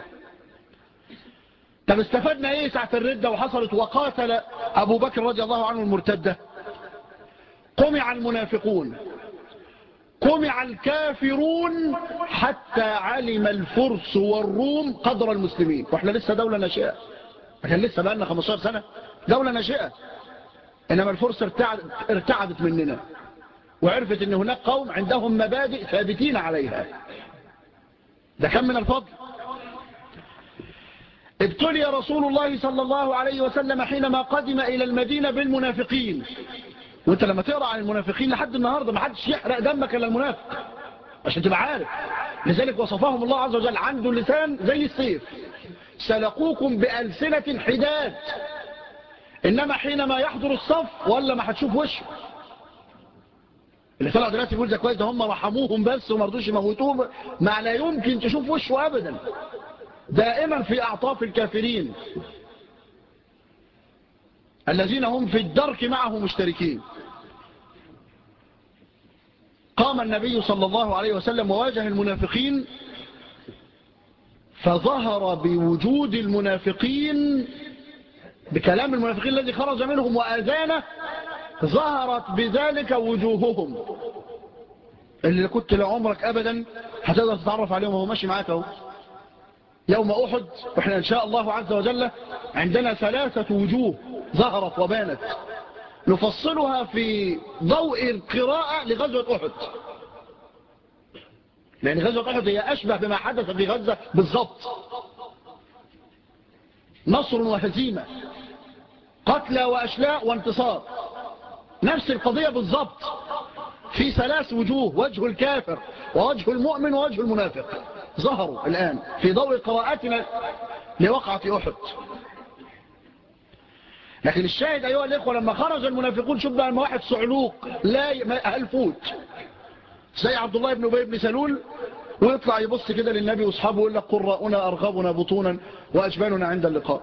طب استفدنا ايه ساعة الردة وحصلت وقاتل ابو بكر رضي الله عنه المرتدة قمع المنافقون قمع الكافرون حتى علم الفرس والروم قدر المسلمين واحنا لسه دولة ناشئة كان لسه بقالنا 15 سنة دولة ناشئة انما الفرس ارتعدت, ارتعدت مننا وعرفت ان هناك قوم عندهم مبادئ ثابتين عليها ده كان من الفضل ابتلي رسول الله صلى الله عليه وسلم حينما قدم إلى المدينة بالمنافقين وانت لما تقرأ عن المنافقين لحد النهاردة ما حدش يحرق دمك إلا المنافق عشان تبقى عارف لذلك وصفهم الله عز وجل عنده لسان زي السيف سلقوكم بألسنة حداد إنما حينما يحضر الصف ولا ما هتشوف وشه اللي طلع دلوقتي يقول ده كويس ده هم رحموهم بس وما رضوش يموتوهم ما لا يمكن تشوف وشه أبدا دائما في أعطاف الكافرين الذين هم في الدرك معه مشتركين قام النبي صلى الله عليه وسلم وواجه المنافقين فظهر بوجود المنافقين بكلام المنافقين الذي خرج منهم وآذانه ظهرت بذلك وجوههم اللي كنت لعمرك أبدا هتقدر تتعرف عليهم وهو ماشي معاك اهو يوم أحد وإحنا إن شاء الله عز وجل عندنا ثلاثة وجوه ظهرت وبانت نفصلها في ضوء القراءة لغزوة أحد لأن غزوة أحد هي أشبه بما حدث في غزة بالضبط نصر وهزيمة قتلى وأشلاء وانتصار نفس القضية بالضبط في ثلاث وجوه وجه الكافر ووجه المؤمن ووجه المنافق ظهروا الآن في ضوء قراءاتنا لوقعة أحد لكن الشاهد أيها الإخوة لما خرج المنافقون شوف بقى واحد صعلوق لا هلفوت زي عبد الله بن أبي بن سلول ويطلع يبص كده للنبي واصحابه ويقول لك قراؤنا أرغبنا بطونا وأجباننا عند اللقاء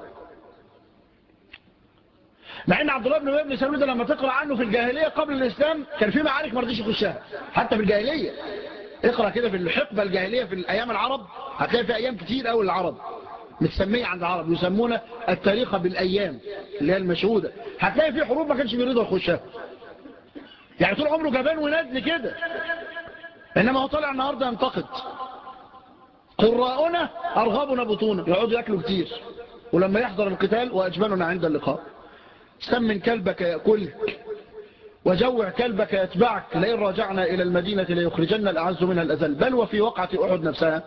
مع ان عبد الله بن ابي بن سلول ده لما تقرا عنه في الجاهليه قبل الاسلام كان في معارك ما رضيش يخشها حتى في الجاهليه اقرا كده في الحقبه الجاهليه في الايام العرب هتلاقي في ايام كتير قوي العرب متسميه عند العرب يسمون التاريخ بالايام اللي هي المشهوده هتلاقي في حروب ما كانش بيرضى يخشها يعني طول عمره جبان وندل كده انما هو طالع النهارده ينتقد قراءنا ارغبنا بطونا يقعدوا ياكلوا كتير ولما يحضر القتال واجباننا عند اللقاء سمن كلبك يأكلك وجوع كلبك يتبعك لئن رجعنا إلى المدينة ليخرجن الأعز منها الأزل بل وفي وقعة أحد نفسها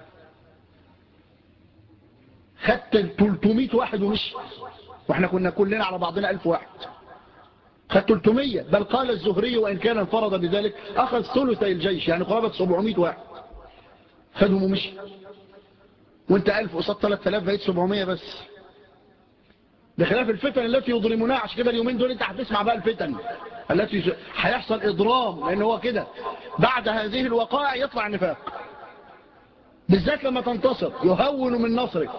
خدت 300 واحد ومشي واحنا كنا كلنا على بعضنا 1000 واحد خدت 300 بل قال الزهري وإن كان انفرد بذلك أخذ ثلثي الجيش يعني قرابة 700 واحد خدهم ومشي وانت 1000 قصاد 3000 بقيت 700 بس بخلاف الفتن التي يظلمونها عشان كده اليومين دول انت هتسمع بقى الفتن التي هيحصل اضرام لان هو كده بعد هذه الوقائع يطلع نفاق بالذات لما تنتصر يهون من نصرك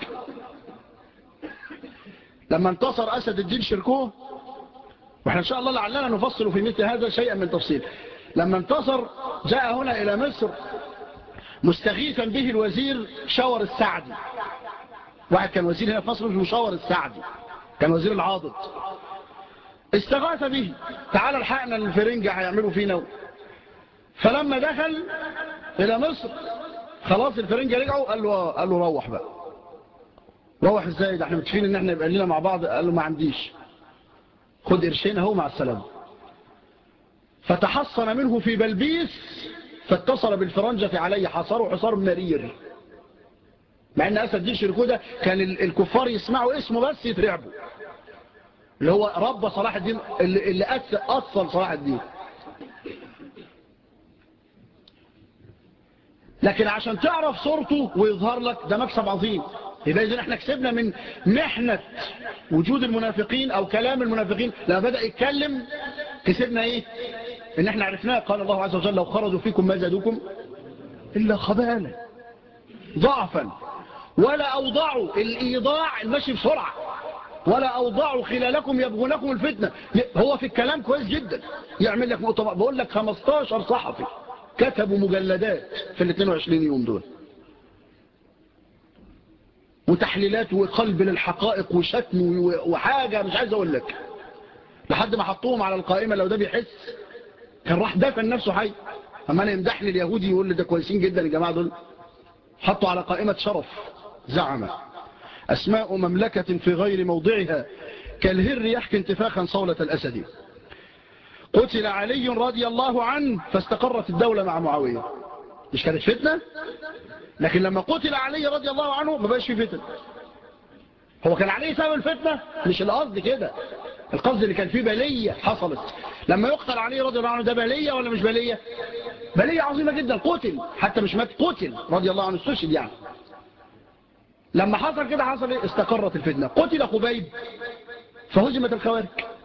لما انتصر اسد الدين شركوه واحنا ان شاء الله لعلنا نفصل في مثل هذا شيئا من تفصيل لما انتصر جاء هنا الى مصر مستغيثا به الوزير شاور السعدي واحد كان وزير هنا في مصر اسمه شاور السعدي كان وزير العاضد استغاث به تعال الحقنا الفرنجة هيعملوا فينا فلما دخل إلى مصر خلاص الفرنجة رجعوا قال له, قال له روح بقى روح ازاي ده احنا متفقين ان احنا يبقى لنا مع بعض قال له ما عنديش خد قرشين اهو مع السلامه فتحصن منه في بلبيس فاتصل بالفرنجة عليه حصره حصار مرير مع ان اسد دين شركو ده كان الكفار يسمعوا اسمه بس يترعبوا اللي هو رب صلاح الدين اللي, اللي اصل صلاح الدين لكن عشان تعرف صورته ويظهر لك ده مكسب عظيم يبقى إذن احنا كسبنا من محنة وجود المنافقين او كلام المنافقين لما بدأ يتكلم كسبنا ايه ان احنا عرفناه قال الله عز وجل لو خرجوا فيكم ما زادوكم الا خبالا ضعفا ولا أوضعوا الإيضاع المشي بسرعة ولا أوضعوا خلالكم يبغونكم الفتنة هو في الكلام كويس جدا يعمل لك مؤتمر بقول لك 15 صحفي كتبوا مجلدات في ال 22 يوم دول وتحليلات وقلب للحقائق وشتم وحاجة مش عايز أقول لك لحد ما حطوهم على القائمة لو ده بيحس كان راح دفن نفسه حي أما أنا يمدح لي اليهودي يقول لي ده كويسين جدا الجماعة دول حطوا على قائمة شرف زعم أسماء مملكة في غير موضعها كالهر يحكي انتفاخا صولة الأسد قتل علي رضي الله عنه فاستقرت الدولة مع معاوية مش كانت فتنة لكن لما قتل علي رضي الله عنه ما بقاش في فتنة هو كان عليه سبب الفتنة مش القصد كده القصد اللي كان فيه بلية حصلت لما يقتل علي رضي الله عنه ده بلية ولا مش بلية بلية عظيمة جدا قتل حتى مش مات قتل رضي الله عنه استشهد يعني لما حصل كده حصل ايه استقرت الفتنة قتل خبيب فهزمت الخوارج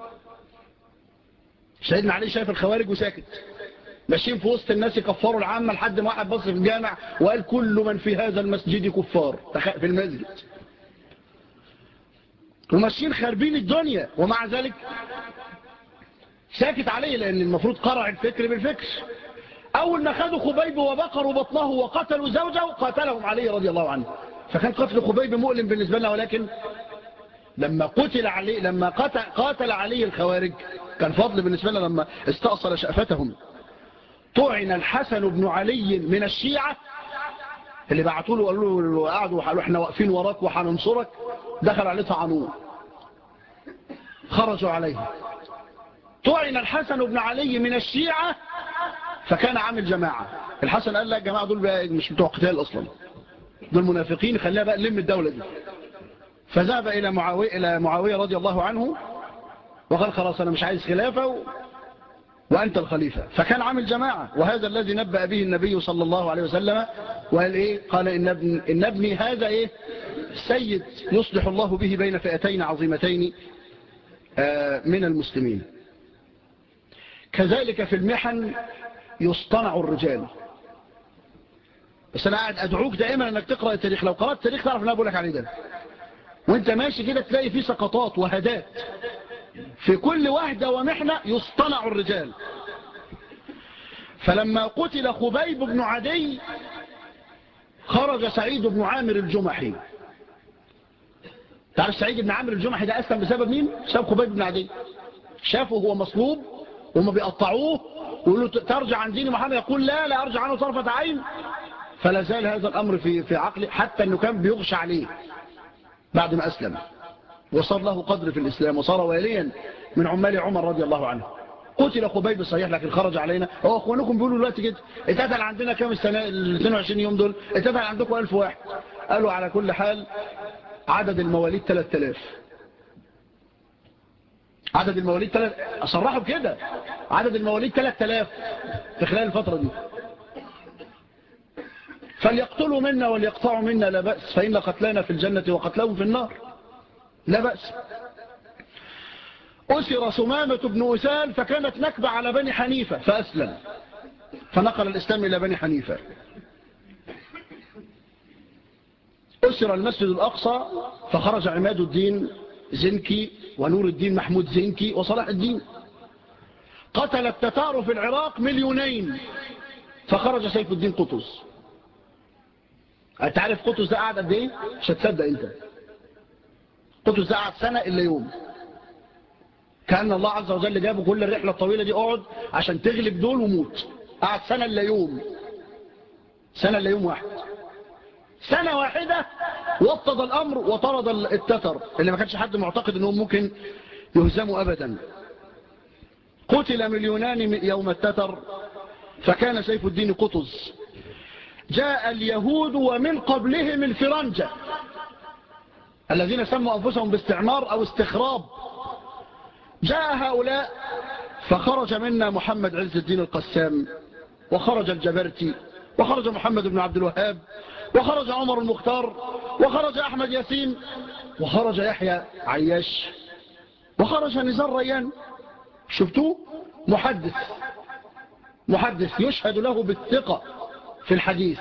سيدنا علي شايف الخوارج وساكت ماشيين في وسط الناس يكفروا العامة لحد ما واحد بص في الجامع وقال كل من في هذا المسجد كفار في المسجد وماشيين خاربين الدنيا ومع ذلك ساكت عليه لأن المفروض قرع الفكر بالفكر أول ما خدوا خبيب وبقروا بطنه وقتلوا زوجه قاتلهم عليه رضي الله عنه فكان قتل خبيب مؤلم بالنسبة لنا ولكن لما قتل عليه لما قتل, قاتل عليه الخوارج كان فضل بالنسبة لنا لما استأصل شأفتهم طعن الحسن بن علي من الشيعة اللي بعتوا له قالوا له قعدوا وقالوا احنا واقفين وراك وحننصرك دخل عليه طعنوه خرجوا عليه طعن الحسن بن علي من الشيعة فكان عامل جماعة الحسن قال لا الجماعة دول مش بتوع قتال أصلا دول منافقين خليها بقى لم الدولة دي فذهب إلى معاوية, إلى معاوية رضي الله عنه وقال خلاص أنا مش عايز خلافة و... وأنت الخليفة فكان عامل جماعة وهذا الذي نبأ به النبي صلى الله عليه وسلم وقال إيه قال إن, ابن إن ابني هذا إيه سيد يصلح الله به بين فئتين عظيمتين من المسلمين كذلك في المحن يصطنع الرجال بس أنا قاعد أدعوك دائما أنك تقرأ التاريخ لو قرأت التاريخ تعرف أن أنا بقول لك عليه ده وانت ماشي كده تلاقي فيه سقطات وهدات في كل وحدة ومحنة يصطنع الرجال فلما قتل خبيب بن عدي خرج سعيد بن عامر الجمحي تعرف سعيد بن عامر الجمحي ده أسلم بسبب مين؟ بسبب خبيب بن عدي شافه هو مصلوب وهم بيقطعوه ويقولوا ترجع عن دين محمد يقول لا لا أرجع عنه طرفة عين فلا زال هذا الأمر في, في عقله حتى أنه كان بيغشى عليه بعد ما أسلم وصار له قدر في الإسلام وصار واليا من عمال عمر رضي الله عنه قتل خبيب صحيح لكن خرج علينا هو اخوانكم بيقولوا دلوقتي كده اتقتل عندنا كام السنة ال 22 يوم دول اتقتل عندكم 1000 واحد قالوا على كل حال عدد المواليد 3000 عدد المواليد 3000 صرحوا بكده عدد المواليد 3000 في خلال الفترة دي فليقتلوا منا وليقطعوا منا لا بأس فإن قتلانا في الجنة وقتلهم في النار لا بأس أسر سمامة بن أسال فكانت نكبة على بني حنيفة فأسلم فنقل الإسلام إلى بني حنيفة أسر المسجد الأقصى فخرج عماد الدين زنكي ونور الدين محمود زنكي وصلاح الدين قتل التتار في العراق مليونين فخرج سيف الدين قطز انت عارف قطز ده قعد قد ايه مش هتصدق انت قطز ده قعد سنه الا يوم كان الله عز وجل جابه كل الرحله الطويله دي اقعد عشان تغلب دول وموت قعد سنه الا يوم سنه الا يوم واحد سنه واحده وطد الامر وطرد التتر اللي ما كانش حد معتقد انهم ممكن يهزموا ابدا قتل مليونان يوم التتر فكان سيف الدين قطز جاء اليهود ومن قبلهم الفرنجة الذين سموا أنفسهم باستعمار أو استخراب جاء هؤلاء فخرج منا محمد عز الدين القسام وخرج الجبرتي وخرج محمد بن عبد الوهاب وخرج عمر المختار وخرج أحمد ياسين وخرج يحيى عياش وخرج نزار ريان شفتوه محدث محدث يشهد له بالثقة في الحديث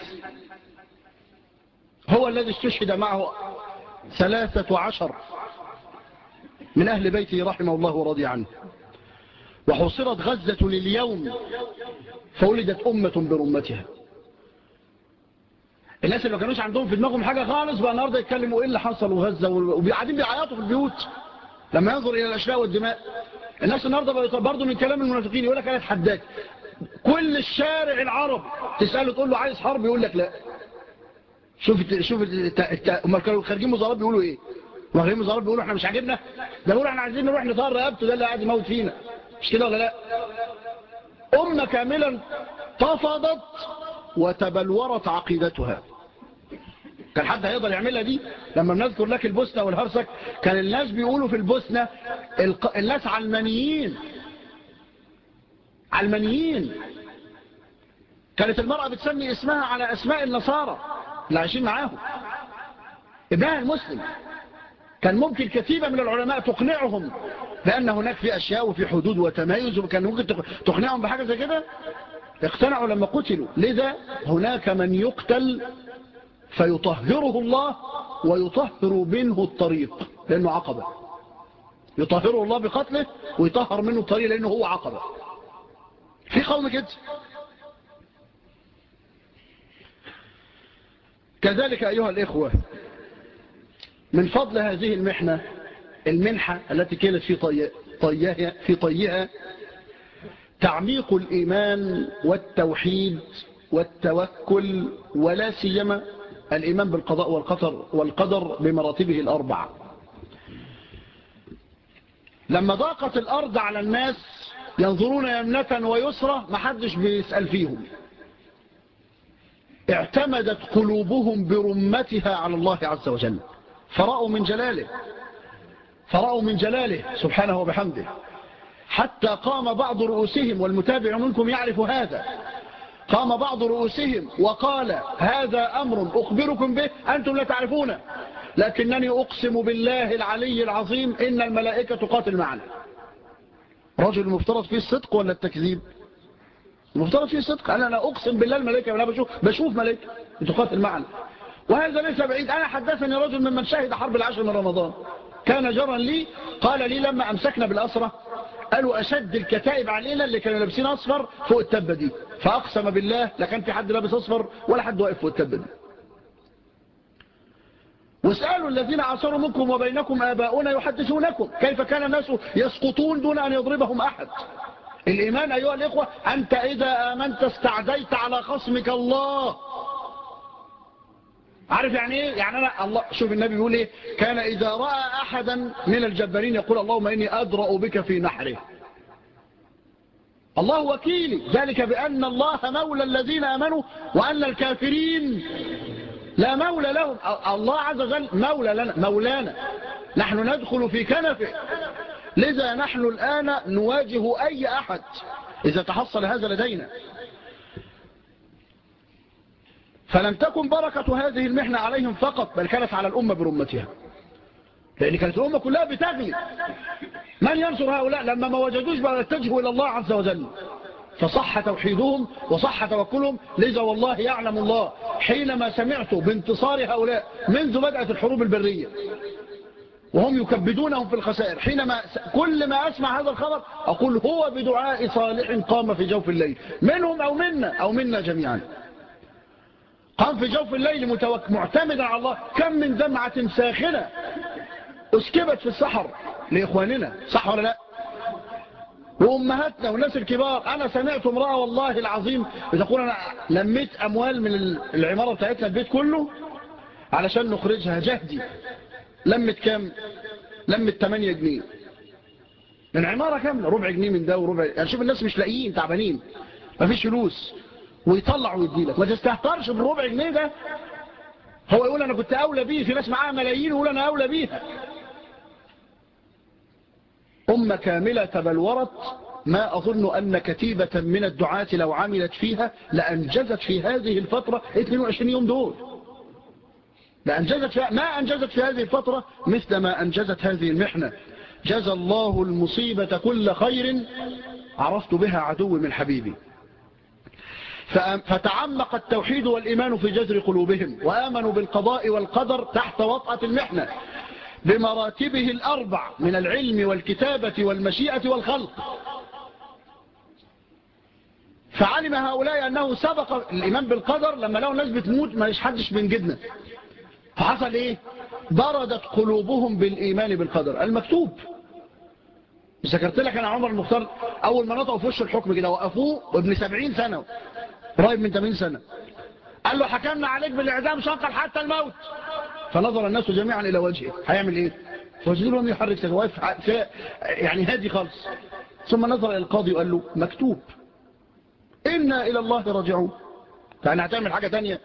هو الذي استشهد معه ثلاثة عشر من أهل بيته رحمه الله ورضي عنه وحصرت غزة لليوم فولدت أمة برمتها الناس اللي ما كانوش عندهم في دماغهم حاجة خالص بقى النهارده يتكلموا ايه اللي حصل وغزة وقاعدين بيعيطوا في البيوت لما ينظر الى الاشلاء والدماء الناس النهارده برضه من كلام المنافقين يقول لك انا اتحداك كل الشارع العرب تسأله تقول له عايز حرب يقول لك لا شوف شوف هم كانوا خارجين مظاهرات بيقولوا ايه خارجين مظاهرات بيقولوا احنا مش عاجبنا ده بيقولوا احنا عايزين نروح نطهر رقبته ده اللي قاعد يموت فينا مش كده ولا لا أمة كاملا تفضت وتبلورت عقيدتها كان حد هيقدر يعملها دي لما بنذكر لك البوسنة والهرسك كان الناس بيقولوا في البوسنة الناس علمانيين علمانيين كانت المرأة بتسمي اسمها على أسماء النصارى اللي عايشين معاهم ابنها المسلم كان ممكن كثيرا من العلماء تقنعهم بأن هناك في أشياء وفي حدود وتمايز وكان ممكن تقنعهم بحاجة زي كده اقتنعوا لما قتلوا لذا هناك من يقتل فيطهره الله ويطهر منه الطريق لأنه عقبة يطهره الله بقتله ويطهر منه الطريق لأنه هو عقبة في قوم كده كذلك أيها الإخوة من فضل هذه المحنة المنحة التي كانت في طيها, في طيها تعميق الإيمان والتوحيد والتوكل ولا سيما الإيمان بالقضاء والقدر, والقدر بمراتبه الأربعة لما ضاقت الأرض على الناس ينظرون يمنة ويسرى محدش بيسأل فيهم اعتمدت قلوبهم برمتها على الله عز وجل فرأوا من جلاله فرأوا من جلاله سبحانه وبحمده حتى قام بعض رؤوسهم والمتابع منكم يعرف هذا قام بعض رؤوسهم وقال هذا أمر أخبركم به أنتم لا تعرفونه لكنني أقسم بالله العلي العظيم إن الملائكة تقاتل معنا رجل مفترض فيه الصدق ولا التكذيب المفترض فيه صدق أنا لا أقسم بالله الملائكة ولا بشوف بشوف ملائكة بتقاتل معنا وهذا ليس بعيد أنا حدثني رجل ممن شهد حرب العشر من رمضان كان جرا لي قال لي لما أمسكنا بالأسرة قالوا أشد الكتائب علينا اللي كانوا لابسين أصفر فوق التبة دي فأقسم بالله لا كان في حد لابس أصفر ولا حد واقف فوق التبة دي واسألوا الذين عصروا منكم وبينكم آباؤنا يحدثونكم كيف كان الناس يسقطون دون أن يضربهم أحد الإيمان أيها الإخوة أنت إذا آمنت استعديت على خصمك الله عارف يعني ايه يعني انا الله شوف النبي بيقول ايه كان اذا راى احدا من الجبارين يقول اللهم اني ادرا بك في نحره الله وكيلي ذلك بان الله مولى الذين امنوا وان الكافرين لا مولى لهم الله عز وجل مولى لنا مولانا نحن ندخل في كنفه لذا نحن الآن نواجه أي أحد إذا تحصل هذا لدينا فلم تكن بركة هذه المحنة عليهم فقط بل كانت على الأمة برمتها لأن كانت الأمة كلها بتغلي من ينصر هؤلاء لما ما وجدوش بقى يتجهوا إلى الله عز وجل فصح توحيدهم وصح توكلهم لذا والله يعلم الله حينما سمعت بانتصار هؤلاء منذ بدأت الحروب البرية وهم يكبدونهم في الخسائر حينما كل ما أسمع هذا الخبر أقول هو بدعاء صالح قام في جوف الليل منهم أو منا أو منا جميعا قام في جوف الليل متوك معتمدا على الله كم من دمعة ساخنة اسكبت في السحر لإخواننا صح ولا لا وأمهاتنا والناس الكبار أنا سمعت امرأة والله العظيم بتقول أنا لميت أموال من العمارة بتاعتنا البيت كله علشان نخرجها جهدي لمت كام لمت 8 جنيه من عمارة كاملة ربع جنيه من ده وربع يعني شوف الناس مش لاقيين تعبانين مفيش فلوس ويطلع ويدي لك ما تستهترش بالربع جنيه ده هو يقول انا كنت اولى بيه في ناس معاها ملايين يقول انا اولى بيها أمة كاملة تبلورت ما أظن أن كتيبة من الدعاة لو عملت فيها لأنجزت في هذه الفترة 22 يوم دول لأنجزت في ما أنجزت في هذه الفترة مثل ما أنجزت هذه المحنة جزى الله المصيبة كل خير عرفت بها عدو من حبيبي فتعمق التوحيد والإيمان في جذر قلوبهم وآمنوا بالقضاء والقدر تحت وطأة المحنة بمراتبه الأربع من العلم والكتابة والمشيئة والخلق فعلم هؤلاء أنه سبق الإيمان بالقدر لما لو الناس بتموت ما يشحدش من جدنا فحصل إيه بردت قلوبهم بالإيمان بالقدر المكتوب ذكرت لك أنا عمر المختار أول ما نطقوا في وش الحكم كده وقفوه وابن سبعين سنة قريب من 80 سنة قال له حكمنا عليك بالإعدام شنقل حتى الموت فنظر الناس جميعا إلى وجهه هيعمل إيه فوجد له أن يحرك سجواف يعني هادي خالص ثم نظر إلى القاضي وقال له مكتوب إنا إلى الله راجعون فأنا هتعمل حاجة تانية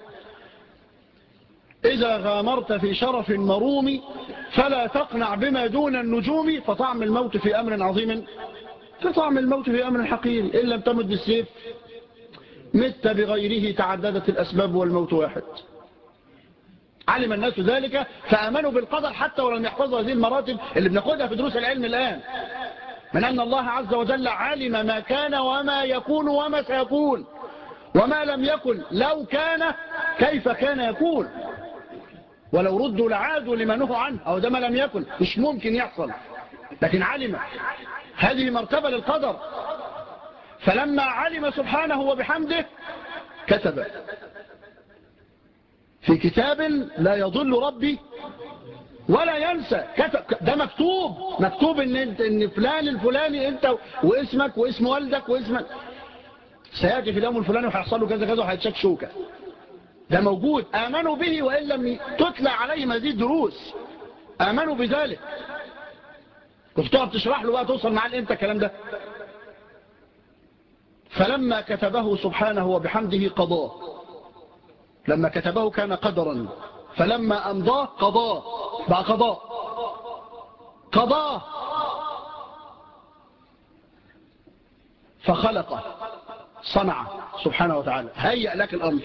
إذا غامرت في شرف مروم فلا تقنع بما دون النجوم فطعم الموت في أمر عظيم فطعم الموت في أمر حقير إن لم تمد بالسيف مت بغيره تعددت الأسباب والموت واحد علم الناس ذلك فآمنوا بالقدر حتى ولم يحفظوا هذه المراتب اللي بناخدها في دروس العلم الآن من أن الله عز وجل علم ما كان وما يكون وما سيكون وما لم يكن لو كان كيف كان يكون ولو ردوا لعادوا لما نهوا عنه أو ده ما لم يكن مش ممكن يحصل لكن علم هذه مرتبة للقدر فلما علم سبحانه وبحمده كتب في كتاب لا يضل ربي ولا ينسى كتب ده مكتوب مكتوب ان, انت ان فلان الفلاني انت واسمك واسم والدك واسمك سيأتي في اليوم الفلاني وهيحصل له كذا كذا وهيتشك شوكة ده موجود آمنوا به وإن لم تتلى عليهم هذه الدروس آمنوا بذلك كنت تقعد تشرح له بقى توصل معاه امتى الكلام ده فلما كتبه سبحانه وبحمده قضاه لما كتبه كان قدرا فلما أمضاه قضاه بقى قضاء قضاه فخلقه صنع سبحانه وتعالى هيأ لك الأمر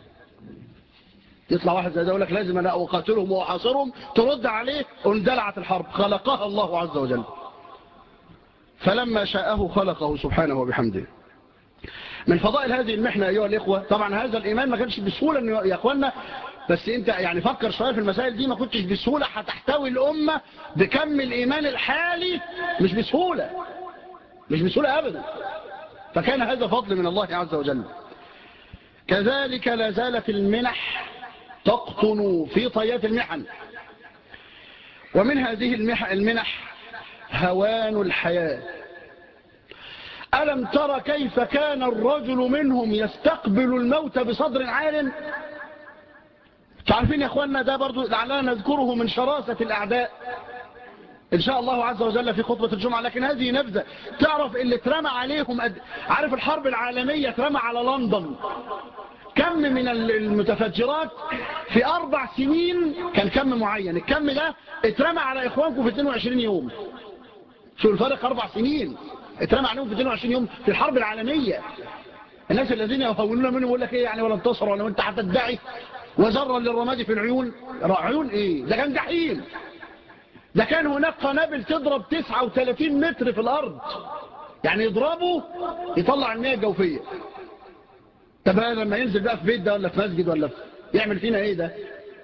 يطلع واحد زي ده يقول لك لازم أنا أقاتلهم وأحاصرهم ترد عليه اندلعت الحرب خلقها الله عز وجل فلما شاءه خلقه سبحانه وبحمده من فضائل هذه المحنة أيها الإخوة طبعا هذا الإيمان ما كانش بسهولة إنه يا أخوانا بس أنت يعني فكر شوية في المسائل دي ما كنتش بسهولة هتحتوي الأمة بكم الإيمان الحالي مش بسهولة مش بسهولة أبدا فكان هذا فضل من الله عز وجل كذلك لا زالت المنح تقطن في طيات المحن ومن هذه المنح هوان الحياة ألم ترى كيف كان الرجل منهم يستقبل الموت بصدر عال تعرفين يا أخوانا ده برضو لعلنا نذكره من شراسة الأعداء إن شاء الله عز وجل في خطبة الجمعة لكن هذه نبذة تعرف اللي اترمى عليهم أد... عارف الحرب العالمية اترمى على لندن كم من المتفجرات في أربع سنين كان كم معين الكم ده اترمى على إخوانكم في 22 يوم شو الفرق أربع سنين اترمى عليهم في 22 يوم في الحرب العالمية الناس الذين يهونون منهم يقول لك ايه يعني ولا انتصر ولا انت هتدعي وزرا للرماد في العيون عيون ايه ده كان جحيم ده كان هناك قنابل تضرب 39 متر في الارض يعني يضربه يطلع المياه الجوفية طب لما ينزل بقى في بيت ده ولا في مسجد ولا في يعمل فينا ايه ده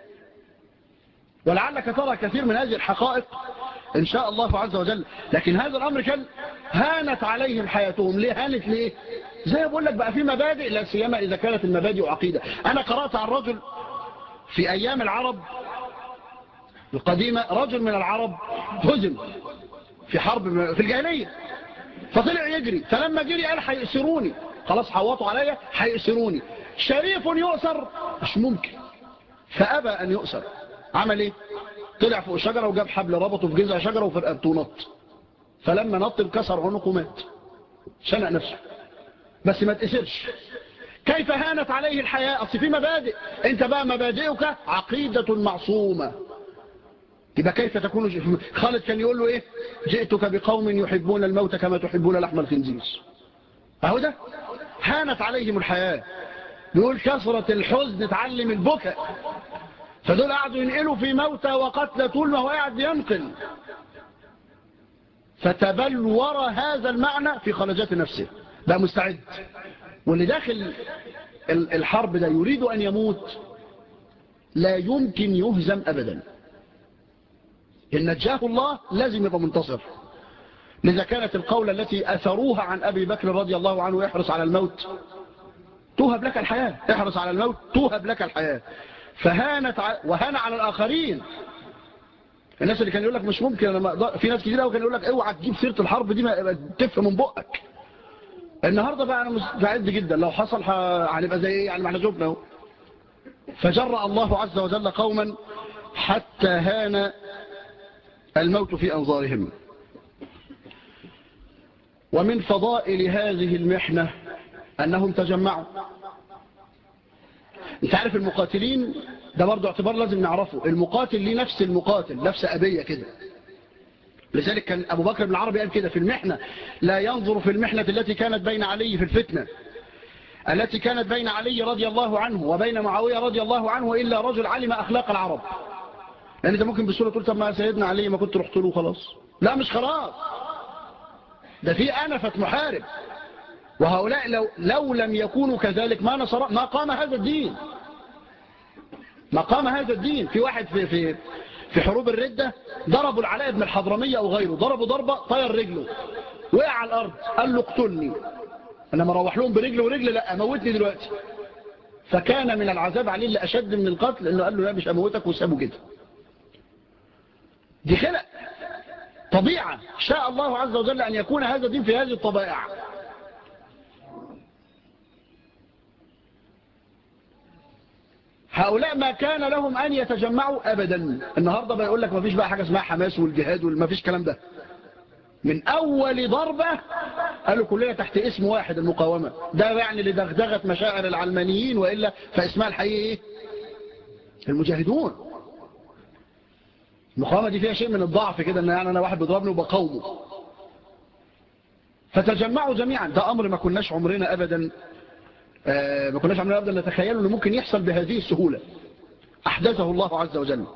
ولعلك ترى كثير من هذه الحقائق إن شاء الله عز وجل لكن هذا الأمر كان هانت عليهم حياتهم ليه هانت ليه زي ما بقول لك بقى في مبادئ لا سيما إذا كانت المبادئ عقيدة أنا قرأت عن رجل في أيام العرب القديمة رجل من العرب هزم في حرب في الجاهلية فطلع يجري فلما جري قال هيأسروني خلاص حوطوا عليا هيأسروني شريف يؤسر مش ممكن فأبى أن يؤسر عمل ايه طلع فوق شجرة وجاب حبل ربطه في جذع شجرة وفي رقبته ونط فلما نط انكسر عنقه مات شنق نفسه بس ما تأسرش كيف هانت عليه الحياة أصل في مبادئ انت بقى مبادئك عقيدة معصومة يبقى كيف تكون خالد كان يقول له ايه جئتك بقوم يحبون الموت كما تحبون لحم الخنزير اهو ده هانت عليهم الحياة يقول كثرة الحزن تعلم البكاء فدول قعدوا ينقلوا في موتى وقتلى طول ما هو قاعد ينقل فتبلور هذا المعنى في خلجات نفسه بقى مستعد واللي داخل الحرب ده يريد أن يموت لا يمكن يهزم أبدا إن نجاه الله لازم يبقى منتصر لذا كانت القولة التي أثروها عن أبي بكر رضي الله عنه يحرص على الموت توهب لك الحياة احرص على الموت توهب لك الحياة فهانت ع... وهان على الآخرين الناس اللي كان يقول لك مش ممكن أنا ما... في ناس كتير قوي كان يقول لك اوعى تجيب سيرة الحرب دي ما تف من بقك النهاردة بقى أنا مستعد جدا لو حصل هنبقى زي ايه يعني ما احنا شفنا اهو فجرأ الله عز وجل قوما حتى هان الموت في أنظارهم ومن فضائل هذه المحنة أنهم تجمعوا انت عارف المقاتلين ده برضه اعتبار لازم نعرفه المقاتل ليه نفس المقاتل نفس أبية كده لذلك كان أبو بكر بن العربي قال كده في المحنة لا ينظر في المحنة التي كانت بين علي في الفتنة التي كانت بين علي رضي الله عنه وبين معاوية رضي الله عنه إلا رجل علم أخلاق العرب لأن انت ممكن بسهولة تقول طب ما سيدنا علي ما كنت رحت له خلاص لا مش خلاص ده في أنفة محارب وهؤلاء لو, لو لم يكونوا كذلك ما, نصر ما قام هذا الدين ما قام هذا الدين في واحد في, في, في حروب الردة ضربوا العلاء بن الحضرمية أو غيره ضربوا ضربة طير رجله وقع على الأرض قال له اقتلني أنا مروح لهم برجل ورجل لا موتني دلوقتي فكان من العذاب عليه اللي أشد من القتل إنه قال له لا مش أموتك وسابه كده دي خلق طبيعة شاء الله عز وجل أن يكون هذا الدين في هذه الطبائع هؤلاء ما كان لهم أن يتجمعوا أبدا النهاردة بيقول لك ما فيش بقى حاجة اسمها حماس والجهاد وما فيش كلام ده من أول ضربة قالوا كلنا تحت اسم واحد المقاومة ده يعني لدغدغة مشاعر العلمانيين وإلا فاسمها الحقيقي إيه؟ المجاهدون المقاومة دي فيها شيء من الضعف كده ان يعني انا واحد بيضربني وبقاومه فتجمعوا جميعا ده امر ما كناش عمرنا ابدا آه ما كناش عمرنا ابدا نتخيله انه ممكن يحصل بهذه السهولة احدثه الله عز وجل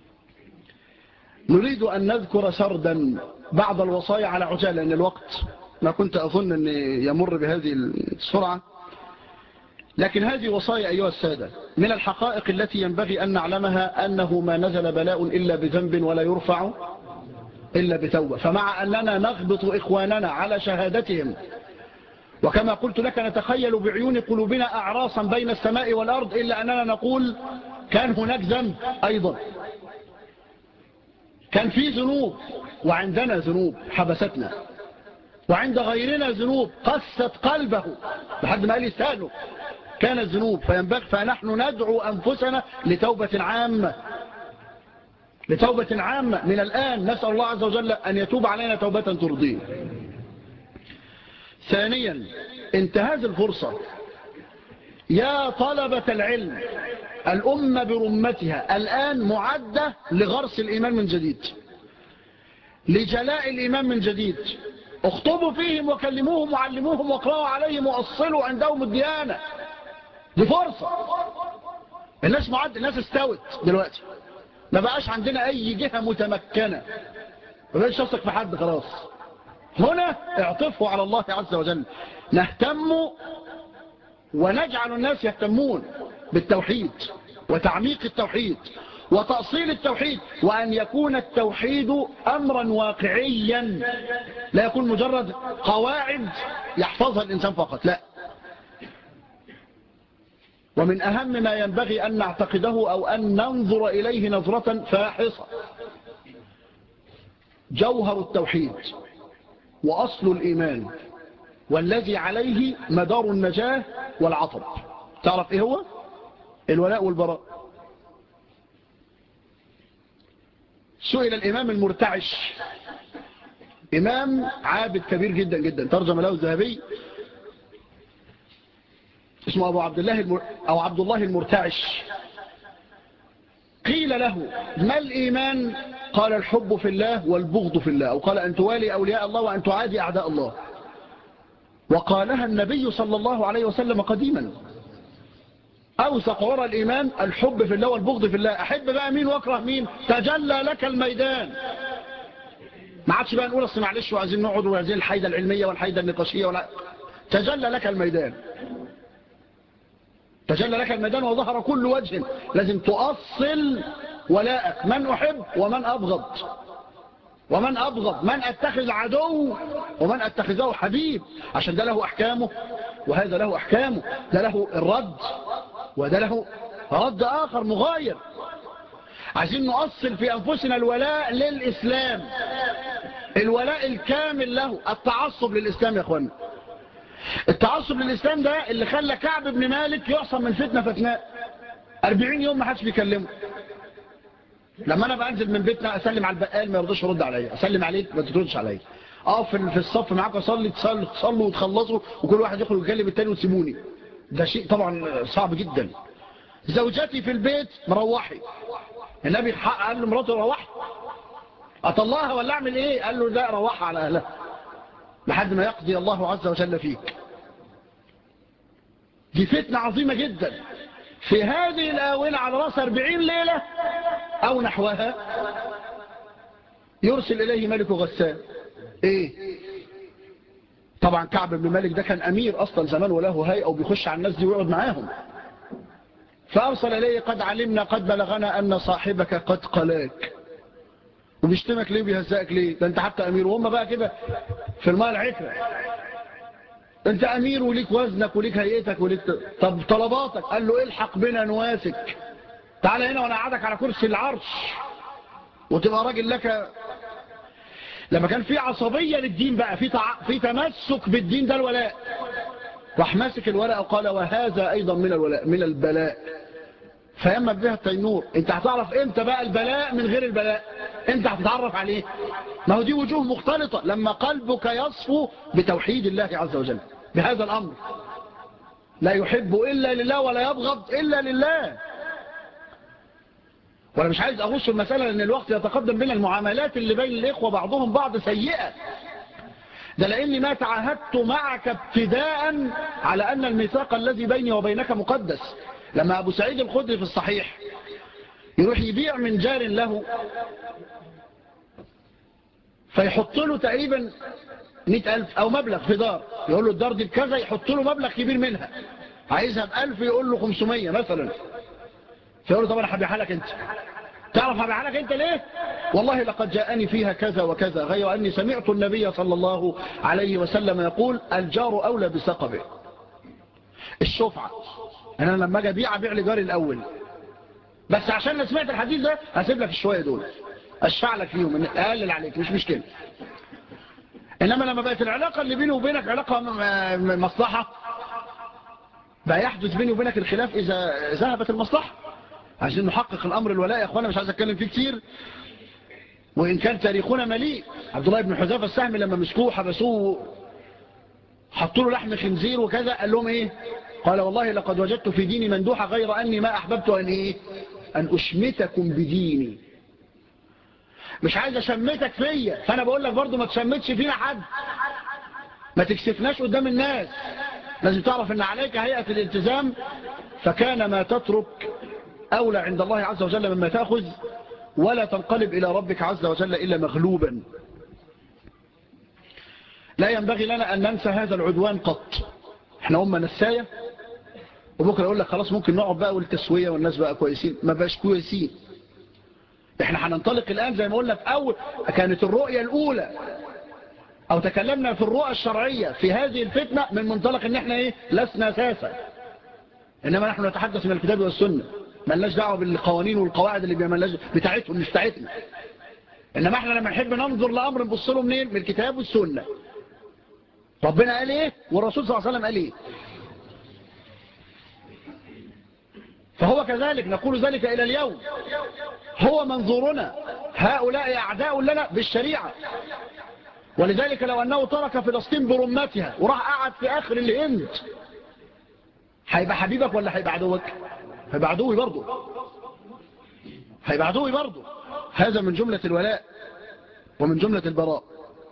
نريد ان نذكر سردا بعض الوصايا على عجالة لان الوقت ما كنت أظن أن يمر بهذه السرعة لكن هذه وصايا أيها السادة من الحقائق التي ينبغي أن نعلمها أنه ما نزل بلاء إلا بذنب ولا يرفع إلا بتوبة فمع أننا نغبط إخواننا على شهادتهم وكما قلت لك نتخيل بعيون قلوبنا أعراصا بين السماء والأرض إلا أننا نقول كان هناك ذنب أيضا كان في ذنوب وعندنا ذنوب حبستنا وعند غيرنا ذنوب قست قلبه لحد ما قال يستاهلوا كانت ذنوب فينبغي فنحن ندعو أنفسنا لتوبة عامة لتوبة عامة من الآن نسأل الله عز وجل أن يتوب علينا توبة ترضيه ثانيا انتهاز الفرصة يا طلبة العلم الأمة برمتها الآن معدة لغرس الإيمان من جديد لجلاء الإيمان من جديد اخطبوا فيهم وكلموهم وعلموهم واقرأوا عليهم وأصلوا عندهم الديانة دي فرصة الناس معد الناس استوت دلوقتي ما بقاش عندنا أي جهة متمكنة ما بقاش تصك في حد خلاص هنا اعطفوا على الله عز وجل نهتم ونجعل الناس يهتمون بالتوحيد وتعميق التوحيد وتأصيل التوحيد وأن يكون التوحيد أمرا واقعيا لا يكون مجرد قواعد يحفظها الإنسان فقط لا ومن أهم ما ينبغي أن نعتقده أو أن ننظر إليه نظرة فاحصة جوهر التوحيد وأصل الإيمان والذي عليه مدار النجاة والعطب تعرف إيه هو؟ الولاء والبراء سئل الإمام المرتعش إمام عابد كبير جدا جدا ترجم له الذهبي اسمه أبو عبد الله المر... أو عبد الله المرتعش قيل له ما الإيمان قال الحب في الله والبغض في الله أو قال أن توالي أولياء الله وأن تعادي أعداء الله وقالها النبي صلى الله عليه وسلم قديما أوثق وراء الإيمان الحب في الله والبغض في الله أحب بقى مين واكره مين تجلى لك الميدان ما عادش بقى نقول اصل معلش وعايزين نقعد وعايزين الحيدة العلمية والحيدة النقاشية ولا تجلى لك الميدان تجلى لك الميدان وظهر كل وجه لازم تؤصل ولاءك من أحب ومن أبغض ومن أبغض من أتخذ عدو ومن أتخذه حبيب عشان ده له أحكامه وهذا له أحكامه ده له الرد وده له رد آخر مغاير عايزين نؤصل في أنفسنا الولاء للإسلام الولاء الكامل له التعصب للإسلام يا أخوانا التعصب للإسلام ده اللي خلى كعب بن مالك يعصم من فتنة فتناء أربعين يوم ما حدش بيكلمه لما أنا بنزل من بيتنا أسلم على البقال ما يرضوش يرد عليا أسلم عليك ما تردش عليا أقف في الصف معاك أصلي تصلوا وتخلصوا وكل واحد يخرج يتكلم التاني وتسيبوني ده شيء طبعا صعب جدا زوجتي في البيت مروحي النبي قال له مراته روحي أطلعها ولا أعمل إيه قال له لا روحها على أهلها لحد ما يقضي الله عز وجل فيك دي فتنة عظيمة جدا في هذه الآونة على رأس أربعين ليلة أو نحوها يرسل إليه ملك غسان إيه طبعا كعب بن مالك ده كان أمير أصلا زمان وله هيئة وبيخش على الناس دي ويقعد معاهم فأرسل إليه قد علمنا قد بلغنا أن صاحبك قد قلاك وبيشتمك ليه وبيهزأك ليه ده انت حتى أمير وهم بقى كده في الماء العكرة انت أمير وليك وزنك وليك هيئتك وليك طب طلباتك قال له الحق بنا نواسك تعال هنا وانا قعدك على كرسي العرش وتبقى راجل لك لما كان في عصبية للدين بقى في, تع... في تمسك بالدين ده الولاء راح ماسك الولاء وقال وهذا أيضا من الولاء من البلاء فيما بها التينور انت هتعرف امتى بقى البلاء من غير البلاء انت هتتعرف عليه ما هو دي وجوه مختلطة لما قلبك يصفو بتوحيد الله عز وجل بهذا الأمر لا يحب إلا لله ولا يبغض إلا لله وأنا مش عايز أغش المسألة لأن الوقت يتقدم بين المعاملات اللي بين الإخوة بعضهم بعض سيئة ده لأني ما تعاهدت معك ابتداء على أن الميثاق الذي بيني وبينك مقدس لما أبو سعيد الخدري في الصحيح يروح يبيع من جار له فيحط له تقريبا مئة ألف أو مبلغ في دار يقول له الدار دي بكذا يحط له مبلغ كبير منها عايزها بألف يقول له 500 مثلا فيقول له طب أنا هبيعها لك أنت تعرف هبيعها لك أنت ليه والله لقد جاءني فيها كذا وكذا غير أني سمعت النبي صلى الله عليه وسلم يقول الجار أولى بسقبه الشفعة أنا لما أجي أبيع أبيع لجاري الأول بس عشان أنا سمعت الحديث ده هسيب لك الشوية دول أشفع لك فيهم أقلل عليك مش مشكلة إنما لما بقت العلاقة اللي بيني وبينك علاقة مصلحة بقى يحدث بيني وبينك الخلاف إذا ذهبت المصلحة عشان نحقق الأمر الولاء يا أخوانا مش عايز أتكلم فيه كتير وإن كان تاريخنا مليء عبد الله بن حذافة السهمي لما مسكوه حبسوه حطوا له لحم خنزير وكذا قال لهم إيه قال والله لقد وجدت في ديني مندوحة غير أني ما أحببت أن إيه أن أشمتكم بديني مش عايز أشمتك فيا فأنا بقول لك برضو ما تشمتش فينا حد ما تكسفناش قدام الناس لازم تعرف أن عليك هيئة الالتزام فكان ما تترك أولى عند الله عز وجل مما تأخذ ولا تنقلب إلى ربك عز وجل إلا مغلوبا لا ينبغي لنا أن ننسى هذا العدوان قط احنا أمة نساية وبكرة يقول لك خلاص ممكن نقعد بقى والتسوية والناس بقى كويسين ما بقاش كويسين احنا هننطلق الآن زي ما قلنا في أول كانت الرؤية الأولى أو تكلمنا في الرؤى الشرعية في هذه الفتنة من منطلق ان احنا ايه لسنا أساسا إنما نحن نتحدث من الكتاب والسنة ما لناش دعوة بالقوانين والقواعد اللي بيعملناش بتاعتهم مش بتاعتنا إنما احنا لما نحب ننظر لأمر نبص له منين من الكتاب والسنة ربنا قال ايه والرسول صلى الله عليه وسلم قال ايه فهو كذلك نقول ذلك إلى اليوم هو منظورنا هؤلاء أعداء لنا بالشريعة ولذلك لو أنه ترك فلسطين برمتها وراح قعد في آخر الهند هيبقى حبيبك ولا هيبقى عدوك هيبقى عدوي برضه هيبقى عدوي برضه هذا من جملة الولاء ومن جملة البراء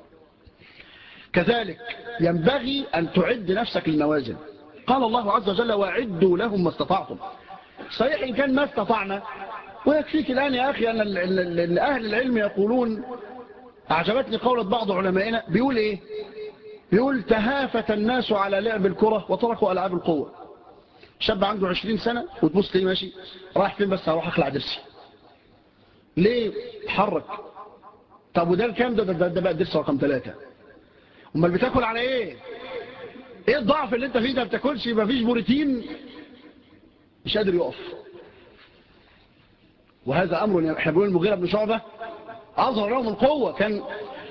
كذلك ينبغي أن تعد نفسك للموازن قال الله عز وجل وعدوا لهم ما استطعتم صحيح إن كان ما استطعنا ويكفيك الآن يا أخي أن أهل العلم يقولون أعجبتني قولة بعض علمائنا بيقول إيه بيقول تهافت الناس على لعب الكرة وتركوا ألعاب القوة شاب عنده عشرين سنة وتبص ليه ماشي رايح فين بس هروح أخلع درسي ليه حرك طب وده الكام ده ده, ده بقى درس رقم ثلاثة امال بتاكل على ايه ايه الضعف اللي انت فيه ده بتاكلش يبقى فيش بروتين مش قادر يقف وهذا امر احنا بنقول المغيرة بن شعبة اظهر لهم القوة كان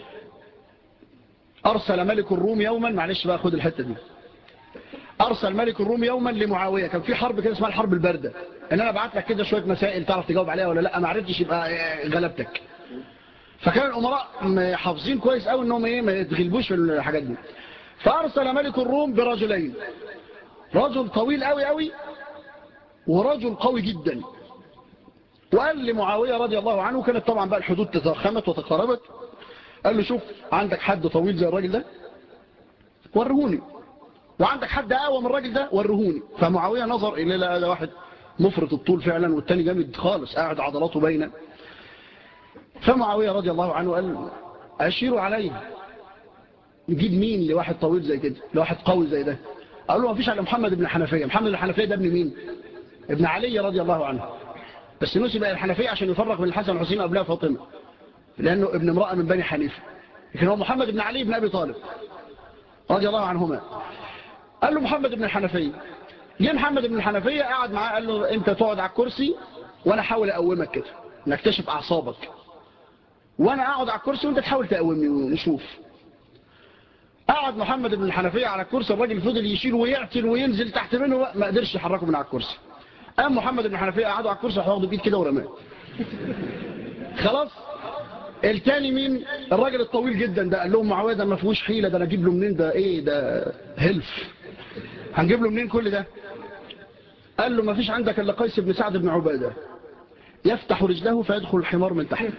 ارسل ملك الروم يوما معلش بقى خد الحتة دي ارسل ملك الروم يوما لمعاوية كان في حرب كده اسمها الحرب الباردة ان انا بعت لك كده شوية مسائل تعرف تجاوب عليها ولا لا ما عرفتش يبقى غلبتك فكان الامراء حافظين كويس قوي انهم ايه ما يتغلبوش في الحاجات دي فارسل ملك الروم برجلين رجل طويل قوي قوي ورجل قوي جدا وقال لمعاوية رضي الله عنه كانت طبعا بقى الحدود تزاخمت وتقاربت قال له شوف عندك حد طويل زي الراجل ده ورهوني وعندك حد اقوى من الراجل ده ورهوني فمعاوية نظر الى لا ده واحد مفرط الطول فعلا والتاني جامد خالص قاعد عضلاته باينه فمعاوية رضي الله عنه قال أشيروا عليه نجيب مين لواحد طويل زي كده لواحد قوي زي ده قال له ما فيش على محمد بن الحنفية محمد بن الحنفية ده ابن مين ابن علي رضي الله عنه بس نسب إلى الحنفية عشان يفرق بين الحسن والحسين وأبناء فاطمة لأنه ابن امرأة من بني حنيفة لكن هو محمد بن علي بن أبي طالب رضي الله عنهما قال له محمد بن الحنفية جه محمد بن الحنفية قعد معاه قال له انت تقعد على الكرسي وانا احاول اقومك كده نكتشف اعصابك وانا اقعد على الكرسي وانت تحاول تقومني ونشوف قعد محمد بن الحنفية على الكرسي الراجل فضل يشيل ويعتل وينزل تحت منه ما قدرش يحركه من على الكرسي قام محمد بن الحنفية قعدوا على الكرسي وحواخده بيد كده ورماه خلاص التاني مين الراجل الطويل جدا ده قال لهم معاويه ده ما فيهوش حيله ده انا اجيب له منين ده ايه ده هلف هنجيب له منين كل ده قال له ما فيش عندك الا قيس بن سعد بن عباده يفتح رجله فيدخل الحمار من تحت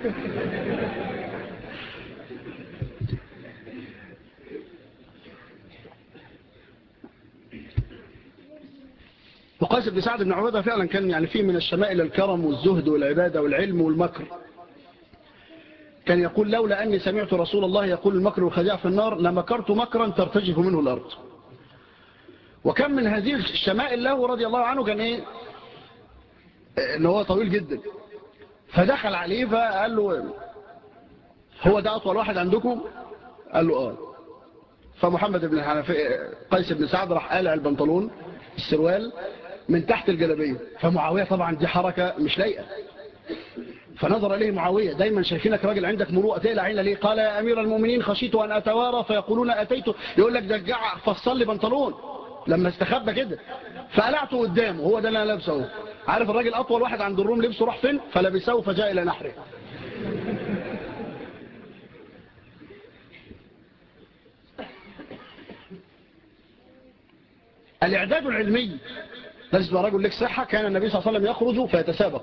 وقيس بن سعد بن عبادة فعلا كان يعني فيه من الشمائل الكرم والزهد والعبادة والعلم والمكر كان يقول لولا أني سمعت رسول الله يقول المكر والخديع في النار لمكرت مكرا ترتجف منه الأرض وكم من هذه الشمائل له رضي الله عنه كان إيه إن هو طويل جدا فدخل عليه فقال له هو ده أطول واحد عندكم قال له آه فمحمد بن الحنفي قيس بن سعد راح قالع البنطلون السروال من تحت الجلبية فمعاوية طبعا دي حركة مش لايقة فنظر إليه معاوية دايما شايفينك راجل عندك مروءة تقلع عين ليه قال يا أمير المؤمنين خشيت أن أتوارى فيقولون أتيت يقول لك دجع فصل لي بنطلون لما استخبى كده فقلعته قدامه هو ده اللي أنا لابسه عارف الراجل أطول واحد عند الروم لبسه راح فين فلبسه فجاء إلى نحره الإعداد العلمي لازم رجل لك صحة كان النبي صلى الله عليه وسلم يخرج فيتسابق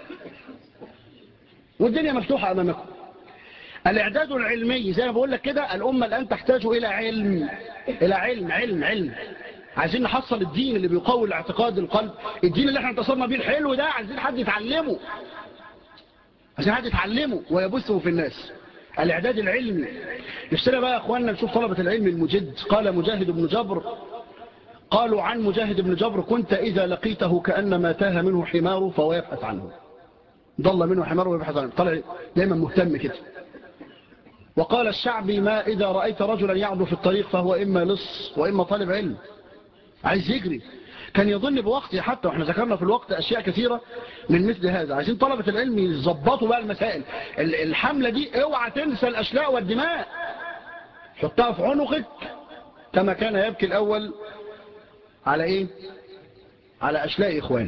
والدنيا مفتوحة أمامكم الإعداد العلمي زي ما بقول لك كده الأمة الآن تحتاج إلى علم إلى علم علم علم عايزين نحصل الدين اللي بيقوي الاعتقاد القلب الدين اللي احنا انتصرنا بيه الحلو ده عايزين حد يتعلمه عايزين حد يتعلمه ويبثه في الناس الإعداد العلمي نفسنا بقى يا أخواننا نشوف طلبة العلم المجد قال مجاهد بن جبر قالوا عن مجاهد بن جبر كنت إذا لقيته كأنما تاه منه حمار فهو يبحث عنه ضل منه حمار ويبحث عنه طلع دايما مهتم كده وقال الشعبي ما إذا رأيت رجلا يعدو في الطريق فهو إما لص وإما طالب علم عايز يجري كان يظن بوقته حتى وإحنا ذكرنا في الوقت أشياء كثيرة من مثل هذا عايزين طلبة العلم يظبطوا بقى المسائل الحملة دي اوعى تنسى الأشلاء والدماء حطها في عنقك كما كان يبكي الأول على إيه على أشلاء إخوانه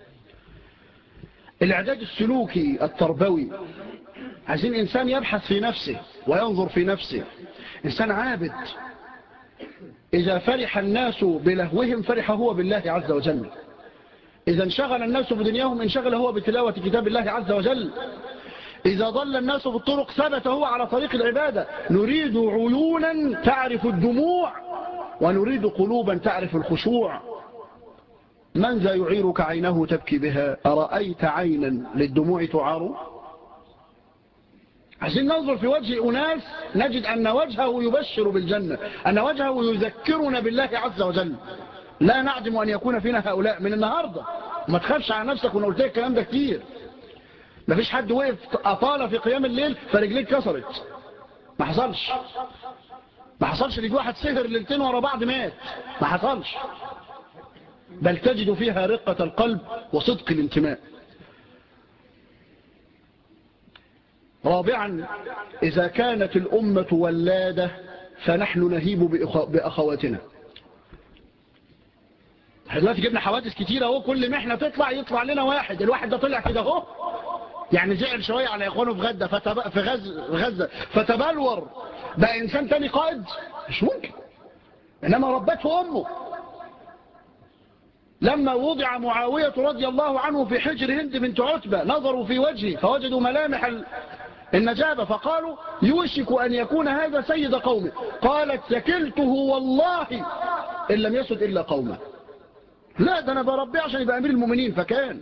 الإعداد السلوكي التربوي عايزين إنسان يبحث في نفسه وينظر في نفسه إنسان عابد إذا فرح الناس بلهوهم فرح هو بالله عز وجل إذا انشغل الناس بدنياهم انشغل هو بتلاوة كتاب الله عز وجل إذا ضل الناس في الطرق ثبت هو على طريق العبادة نريد عيونا تعرف الدموع ونريد قلوبا تعرف الخشوع من ذا يعيرك عينه تبكي بها أرأيت عينا للدموع تعار عايزين ننظر في وجه أناس نجد أن وجهه يبشر بالجنة أن وجهه يذكرنا بالله عز وجل لا نعدم أن يكون فينا هؤلاء من النهاردة ما تخافش على نفسك وانا قلت لك الكلام ده كتير ما فيش حد وقف أطال في قيام الليل فرجليك كسرت ما حصلش ما حصلش ليك واحد سهر ليلتين ورا بعض مات ما حصلش بل تجد فيها رقة القلب وصدق الانتماء رابعا إذا كانت الأمة ولادة فنحن نهيب بأخواتنا احنا دلوقتي جبنا حوادث كتيرة اهو كل ما احنا تطلع يطلع لنا واحد الواحد ده طلع كده اهو يعني زعل شوية على اخوانه في غزة فتب... في غزة, غزة فتبلور بقى انسان تاني قائد مش ممكن انما ربته امه لما وضع معاوية رضي الله عنه في حجر هند بنت عتبة نظروا في وجهه فوجدوا ملامح النجابة فقالوا يوشك أن يكون هذا سيد قومه قالت سكلته والله إن لم يسد إلا قومه لا ده أنا بربي عشان يبقى أمير المؤمنين فكان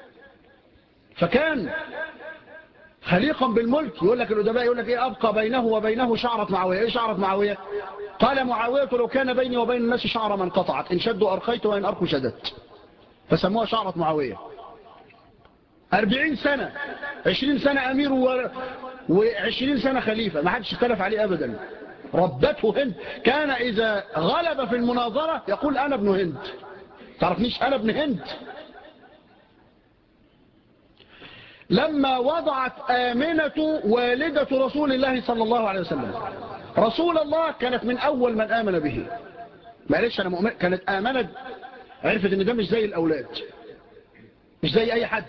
فكان خليقا بالملك يقول لك الأدباء يقول لك إيه أبقى بينه وبينه شعرة معاوية إيه شعرة معاوية قال معاوية لو كان بيني وبين الناس شعرة من قطعت إن شدوا أرخيت وإن أرخوا شدت فسموها شعرة معاوية أربعين سنة عشرين سنة أمير وعشرين سنة خليفة ما حدش اختلف عليه أبدا ربته هند كان إذا غلب في المناظرة يقول أنا ابن هند تعرفنيش أنا ابن هند لما وضعت آمنة والدة رسول الله صلى الله عليه وسلم رسول الله كانت من أول من آمن به معلش أنا مؤمن كانت آمنت عرفت ان ده مش زي الأولاد مش زي أي حد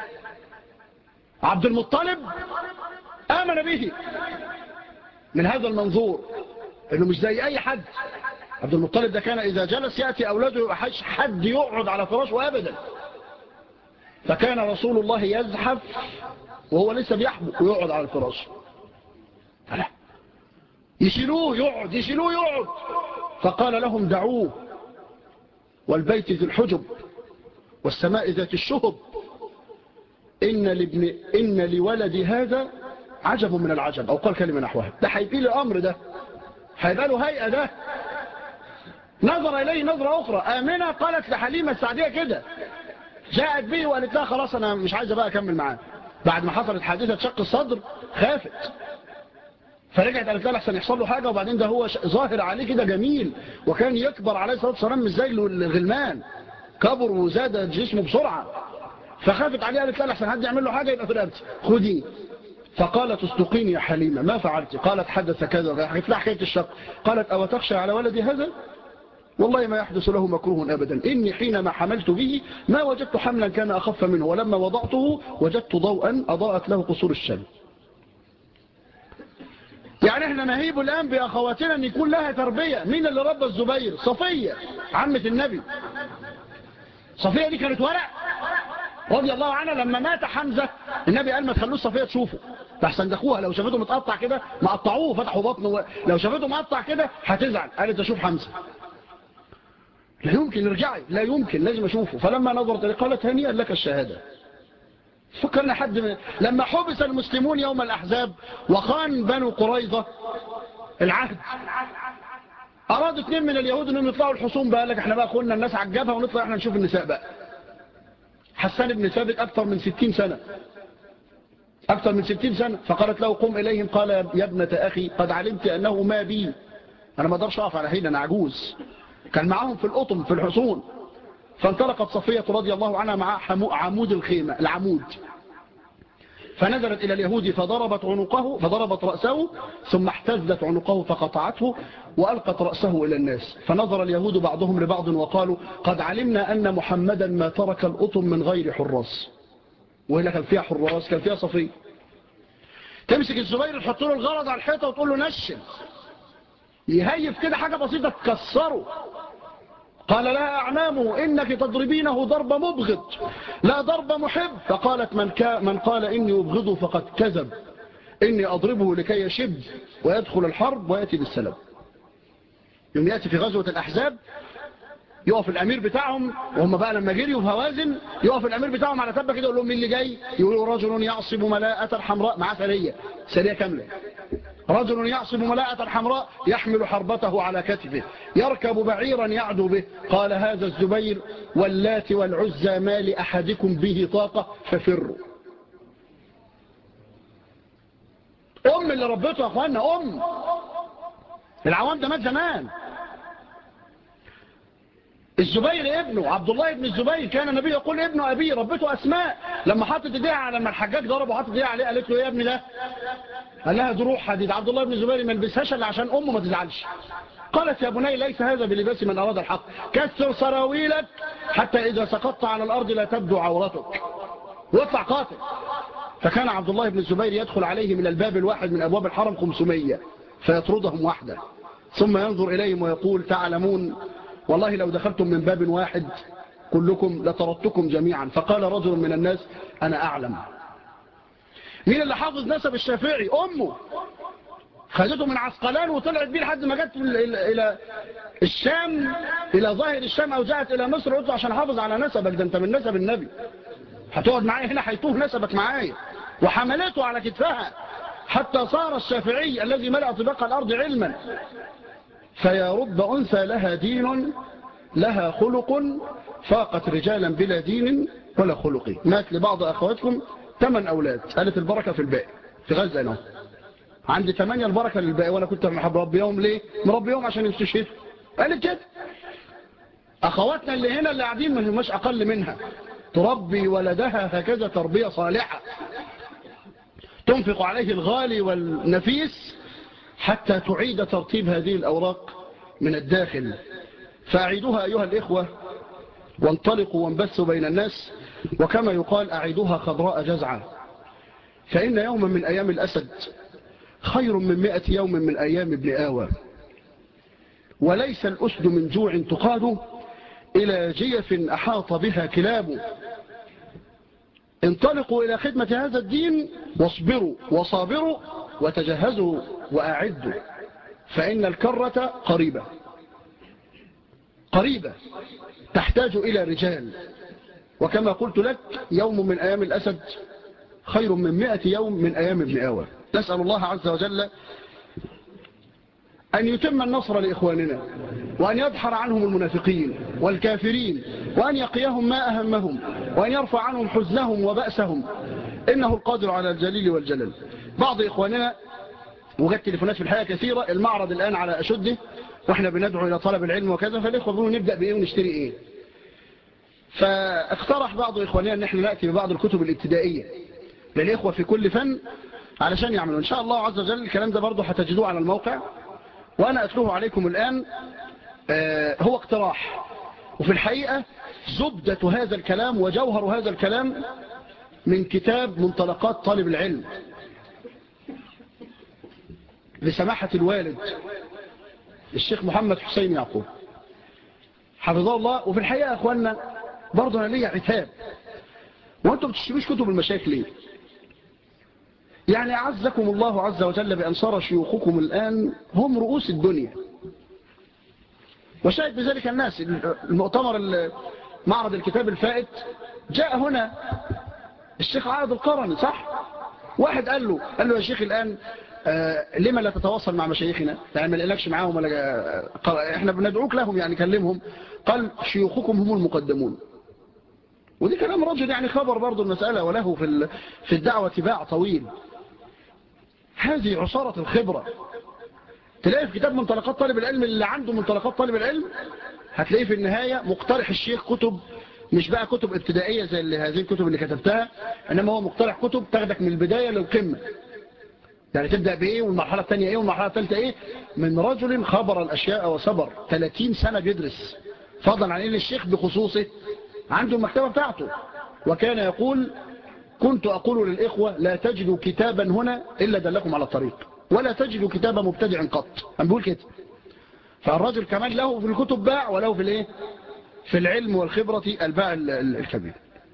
عبد المطلب آمن به من هذا المنظور انه مش زي اي حد عبد المطلب ده كان اذا جلس يأتي اولاده يبقى حد يقعد على فراشه ابدا فكان رسول الله يزحف وهو لسه بيحبك ويقعد على الفراش فلا يشيلوه يقعد يشيلوه يقعد فقال لهم دعوه والبيت ذي الحجب والسماء ذات الشهب إن, لابن إن لولد هذا عجب من العجب أو قال كلمة نحوها ده هيبقى له أمر ده هيبقى له هيئة ده نظر إليه نظرة أخرى آمنة قالت لحليمة السعدية كده جاءت به وقالت لها خلاص أنا مش عايزة بقى أكمل معاه بعد ما حصلت حادثة شق الصدر خافت فرجعت قالت لها لحسن يحصل له حاجة وبعدين ده هو ظاهر عليه كده جميل وكان يكبر عليه الصلاة والسلام مش زي الغلمان كبر وزاد جسمه بسرعة فخافت عليه قالت لها لحسن حد يعمل له حاجة يبقى في رقبتي خديه فقالت اصدقيني يا حليمة ما فعلت قالت حدث كذا حكيت لها حكاية الشق قالت أو تخشى على ولدي هذا والله ما يحدث له مكروه أبدا إني حينما حملت به ما وجدت حملا كان أخف منه ولما وضعته وجدت ضوءا أضاءت له قصور الشم يعني احنا نهيب الآن بأخواتنا أن يكون لها تربية مين اللي ربى الزبير صفية عمة النبي صفية دي كانت ورق رضي الله عنها لما مات حمزة النبي قال ما تخلوش صفية تشوفه تحسن دخوها لو شافته متقطع كده ما قطعوه فتحوا بطنه لو شافته مقطع كده هتزعل قالت اشوف حمزة لا يمكن ارجعي لا يمكن لازم اشوفه فلما نظرت لي قالت هنيئا لك الشهادة فكرنا حد من لما حبس المسلمون يوم الأحزاب وخان بنو قريظة العهد أرادوا اثنين من اليهود أنهم يطلعوا الحصون بقى لك احنا بقى قلنا الناس عجبها ونطلع احنا نشوف النساء بقى حسان بن ثابت أكثر من ستين سنة أكثر من ستين سنة فقالت له قم إليهم قال يا ابنة أخي قد علمت أنه ما بي أنا ما اقدرش أقف على حين أنا عجوز كان معاهم في القطم في الحصون فانطلقت صفية رضي الله عنها مع عمود الخيمة العمود فنزلت إلى اليهود فضربت عنقه فضربت رأسه ثم احتزت عنقه فقطعته وألقت رأسه إلى الناس فنظر اليهود بعضهم لبعض وقالوا قد علمنا أن محمدا ما ترك الأطم من غير حراس وهنا كان فيها حراس كان فيها صفية تمسك الزبير تحط له الغرض على الحيطة وتقول له نشن يهيف كده حاجة بسيطة تكسره قال لها أعمامه إنك تضربينه ضرب مبغض لا ضرب محب فقالت من, كا من قال إني أبغضه فقد كذب إني أضربه لكي يشب ويدخل الحرب ويأتي بالسلام يوم يأتي في غزوة الأحزاب يقف الأمير بتاعهم وهم بقى لما جريوا في هوازن يقف الأمير بتاعهم على تبة كده يقول لهم مين اللي جاي يقولوا رجل يعصب ملاءة حمراء مع سرية سرية كاملة رجل يعصب ملاءة الحمراء يحمل حربته على كتفه يركب بعيرا يعدو به قال هذا الزبير واللات والعزى ما لأحدكم به طاقة ففروا أم اللي ربته يا أخوانا أم العوام ده مات زمان الزبير ابنه عبد الله ابن الزبير كان النبي يقول ابنه أبي ربته أسماء لما حطت ايديها لما الحجاج ضربه حطت ايديها عليه قالت له يا ابني ده قال لها دروح حديد عبد الله بن الزبير ما لبسهاش الا عشان امه ما تزعلش قالت يا بني ليس هذا بلباس من أراد الحق كسر سراويلك حتى إذا سقطت على الأرض لا تبدو عورتك واطلع قاتل فكان عبد الله بن الزبير يدخل عليه من الباب الواحد من أبواب الحرم 500 فيطردهم واحدة ثم ينظر إليهم ويقول تعلمون والله لو دخلتم من باب واحد كلكم لطردتكم جميعا فقال رجل من الناس أنا أعلم مين اللي حافظ نسب الشافعي أمه خدته من عسقلان وطلعت بيه لحد ما جت إلى الشام إلى ظاهر الشام أو جاءت إلى مصر قلت عشان حافظ على نسبك ده أنت من نسب النبي هتقعد معايا هنا هيتوه نسبك معايا وحملته على كتفها حتى صار الشافعي الذي ملأ طباق الأرض علما فيا رب أنثى لها دين لها خلق فاقت رجالا بلا دين ولا خلق مات لبعض أخواتكم ثمان أولاد قالت البركة في الباقي في غزة أنا عندي ثمانية البركة للباقي وأنا كنت مربيهم ليه مربيهم عشان يستشهدوا قالت كده أخواتنا اللي هنا اللي قاعدين ما هماش أقل منها تربي ولدها هكذا تربية صالحة تنفق عليه الغالي والنفيس حتى تعيد ترتيب هذه الأوراق من الداخل فأعيدوها أيها الإخوة وانطلقوا وانبثوا بين الناس وكما يقال أعيدوها خضراء جزعة فإن يوما من أيام الأسد خير من مئة يوم من أيام ابن آوى وليس الأسد من جوع تقاد إلى جيف أحاط بها كلاب انطلقوا إلى خدمة هذا الدين واصبروا وصابروا وتجهزوا وأعدوا فإن الكرة قريبة قريبة تحتاج إلى رجال وكما قلت لك يوم من أيام الأسد خير من مئة يوم من أيام ابن آوى نسأل الله عز وجل أن يتم النصر لإخواننا وأن يدحر عنهم المنافقين والكافرين وأن يقيهم ما أهمهم وأن يرفع عنهم حزنهم وبأسهم إنه القادر على الجليل والجلال بعض إخواننا وجدت تليفونات في الحقيقة كثيرة المعرض الآن على أشده وإحنا بندعو إلى طلب العلم وكذا فالإخوة بيقولوا نبدأ بإيه ونشتري إيه فاقترح بعض إخواننا أن احنا نأتي ببعض الكتب الابتدائية للإخوة في كل فن علشان يعملوا إن شاء الله عز وجل الكلام ده برضه هتجدوه على الموقع وأنا أتلوه عليكم الآن آه هو اقتراح وفي الحقيقة زبدة هذا الكلام وجوهر هذا الكلام من كتاب منطلقات طالب العلم لسماحة الوالد الشيخ محمد حسين يعقوب حفظه الله وفي الحقيقة يا أخوانا برضه أنا ليا عتاب وأنتم بتشتروش كتب المشايخ ليه يعني أعزكم الله عز وجل بأن صار شيوخكم الآن هم رؤوس الدنيا وشاهد بذلك الناس المؤتمر معرض الكتاب الفائت جاء هنا الشيخ عاد القرني صح واحد قال له قال له يا شيخ الآن آه لما لا تتواصل مع مشايخنا يعني ما لقلكش معاهم ولا احنا بندعوك لهم يعني كلمهم قال شيوخكم هم المقدمون ودي كلام رجل يعني خبر برضو المسألة وله في في الدعوة باع طويل هذه عصارة الخبرة تلاقي في كتاب منطلقات طالب العلم اللي عنده منطلقات طالب العلم هتلاقيه في النهاية مقترح الشيخ كتب مش بقى كتب ابتدائية زي اللي هذه الكتب اللي كتبتها إنما هو مقترح كتب تاخدك من البداية للقمة يعني تبدأ بإيه والمرحلة الثانية إيه والمرحلة الثالثة إيه من رجل خبر الأشياء وصبر 30 سنة بيدرس فضلا عن إن الشيخ بخصوصه عنده المكتبة بتاعته وكان يقول كنت أقول للإخوة لا تجدوا كتابا هنا إلا دلكم على الطريق ولا تجدوا كتابا مبتدع قط أنا بقول كده فالرجل كمان له في الكتب باع وله في الايه في العلم والخبرة الباع الكبير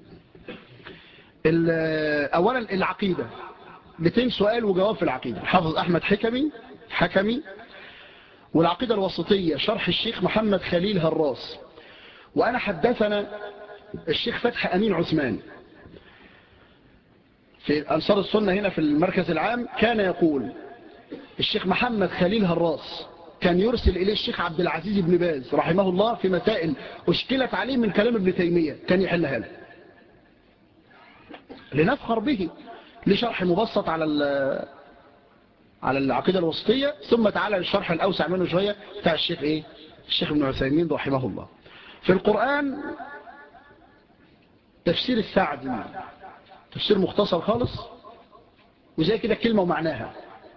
أولا العقيدة 200 سؤال وجواب في العقيدة حافظ أحمد حكمي حكمي والعقيدة الوسطية شرح الشيخ محمد خليل هراس وأنا حدثنا الشيخ فتح أمين عثمان في أنصار السنة هنا في المركز العام كان يقول الشيخ محمد خليل هراس كان يرسل إليه الشيخ عبد العزيز بن باز رحمه الله في مسائل أشكلت عليه من كلام ابن تيمية كان يحلها له لنفخر به لشرح مبسط على على العقيدة الوسطية ثم تعالى للشرح الأوسع منه شوية بتاع الشيخ إيه؟ الشيخ ابن عثيمين رحمه الله في القرآن تفسير السعدي تفسير مختصر خالص وزي كده كلمة ومعناها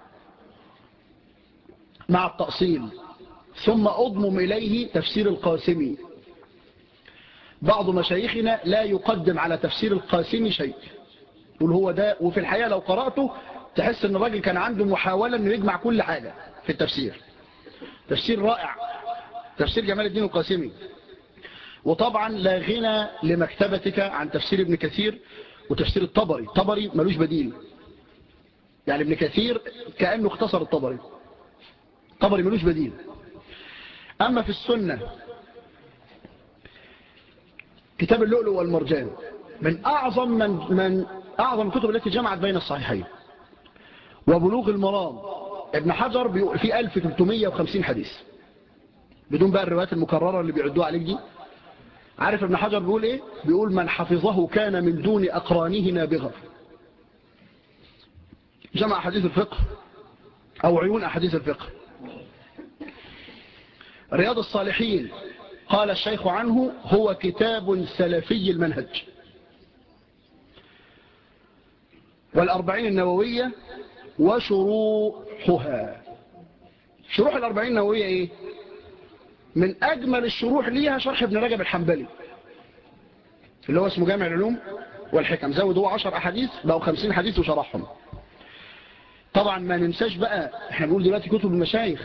مع التأصيل ثم أضمم إليه تفسير القاسمي بعض مشايخنا لا يقدم على تفسير القاسمي شيء يقول هو ده وفي الحقيقة لو قرأته تحس ان الراجل كان عنده محاولة انه يجمع كل حاجة في التفسير تفسير رائع تفسير جمال الدين القاسمي وطبعا لا غنى لمكتبتك عن تفسير ابن كثير وتفسير الطبري الطبري ملوش بديل يعني ابن كثير كأنه اختصر الطبري الطبري ملوش بديل أما في السنة كتاب اللؤلؤ والمرجان من أعظم من, من أعظم الكتب التي جمعت بين الصحيحين وبلوغ المرام ابن حجر في 1350 حديث بدون بقى الروايات المكررة اللي بيعدوها عليك دي عارف ابن حجر بيقول ايه بيقول من حفظه كان من دون أقرانه نابغا جمع حديث الفقه أو عيون أحاديث الفقه رياض الصالحين قال الشيخ عنه هو كتاب سلفي المنهج والأربعين النووية وشروحها شروح الأربعين النووية إيه من أجمل الشروح ليها شرح ابن رجب الحنبلي اللي هو اسمه جامع العلوم والحكم زود هو عشر أحاديث بقوا خمسين حديث وشرحهم طبعا ما ننساش بقى احنا بنقول دلوقتي كتب المشايخ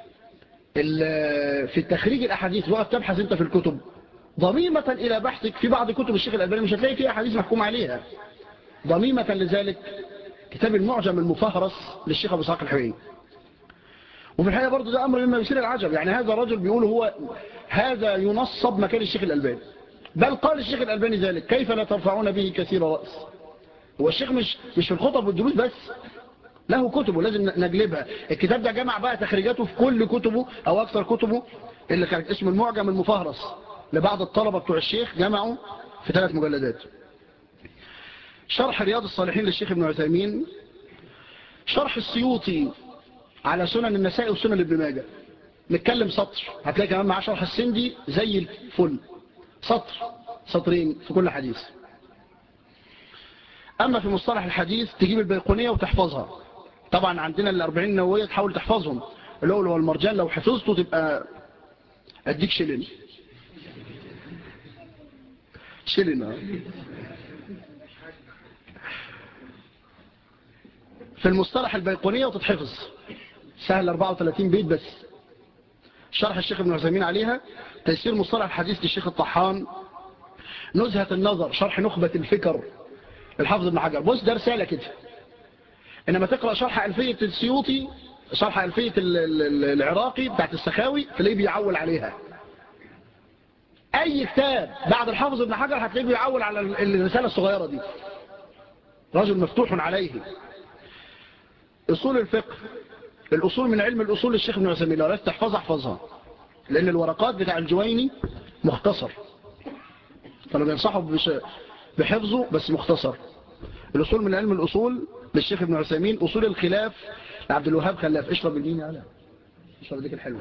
في التخريج الأحاديث وقت تبحث انت في الكتب ضميمة إلى بحثك في بعض كتب الشيخ الألباني مش هتلاقي فيها أحاديث محكوم عليها ضميمة لذلك كتاب المعجم المفهرس للشيخ أبو ساق الحويني وفي الحقيقة برضو ده أمر مما يصير العجب يعني هذا الرجل بيقول هو هذا ينصب مكان الشيخ الألباني بل قال الشيخ الألباني ذلك كيف لا ترفعون به كثير رأس هو الشيخ مش, مش في الخطب والدروس بس له كتبه لازم نجلبها الكتاب ده جمع بقى تخريجاته في كل كتبه او اكثر كتبه اللي كانت اسم المعجم المفهرس لبعض الطلبة بتوع الشيخ جمعوا في ثلاث مجلدات شرح رياض الصالحين للشيخ ابن عثيمين شرح السيوطي على سنن النساء وسنن ابن ماجه نتكلم سطر هتلاقي كمان معاه شرح السندي زي الفل سطر سطرين في كل حديث أما في مصطلح الحديث تجيب البيقونية وتحفظها طبعا عندنا الأربعين النووية تحاول تحفظهم الأول هو المرجان لو حفظته تبقى أديك شلن شلن في المصطلح البيقونية وتتحفظ سهل 34 بيت بس شرح الشيخ ابن عثيمين عليها تيسير مصطلح الحديث للشيخ الطحان نزهة النظر شرح نخبة الفكر الحافظ ابن حجر بص ده رسالة كده انما تقرأ شرح ألفية السيوطي شرح ألفية العراقي بتاعت السخاوي تلاقيه بيعول عليها اي كتاب بعد الحافظ ابن حجر هتلاقيه بيعول على الرسالة الصغيرة دي رجل مفتوح عليه اصول الفقه الأصول من علم الأصول للشيخ ابن عثيمين لو عرفت تحفظها احفظها لأن الورقات بتاع الجويني مختصر كانوا بينصحوا بحفظه بس مختصر الأصول من علم الأصول للشيخ ابن عثيمين أصول الخلاف لعبد الوهاب خلاف اشرب الدين يا علا اشرب ديك الحلوة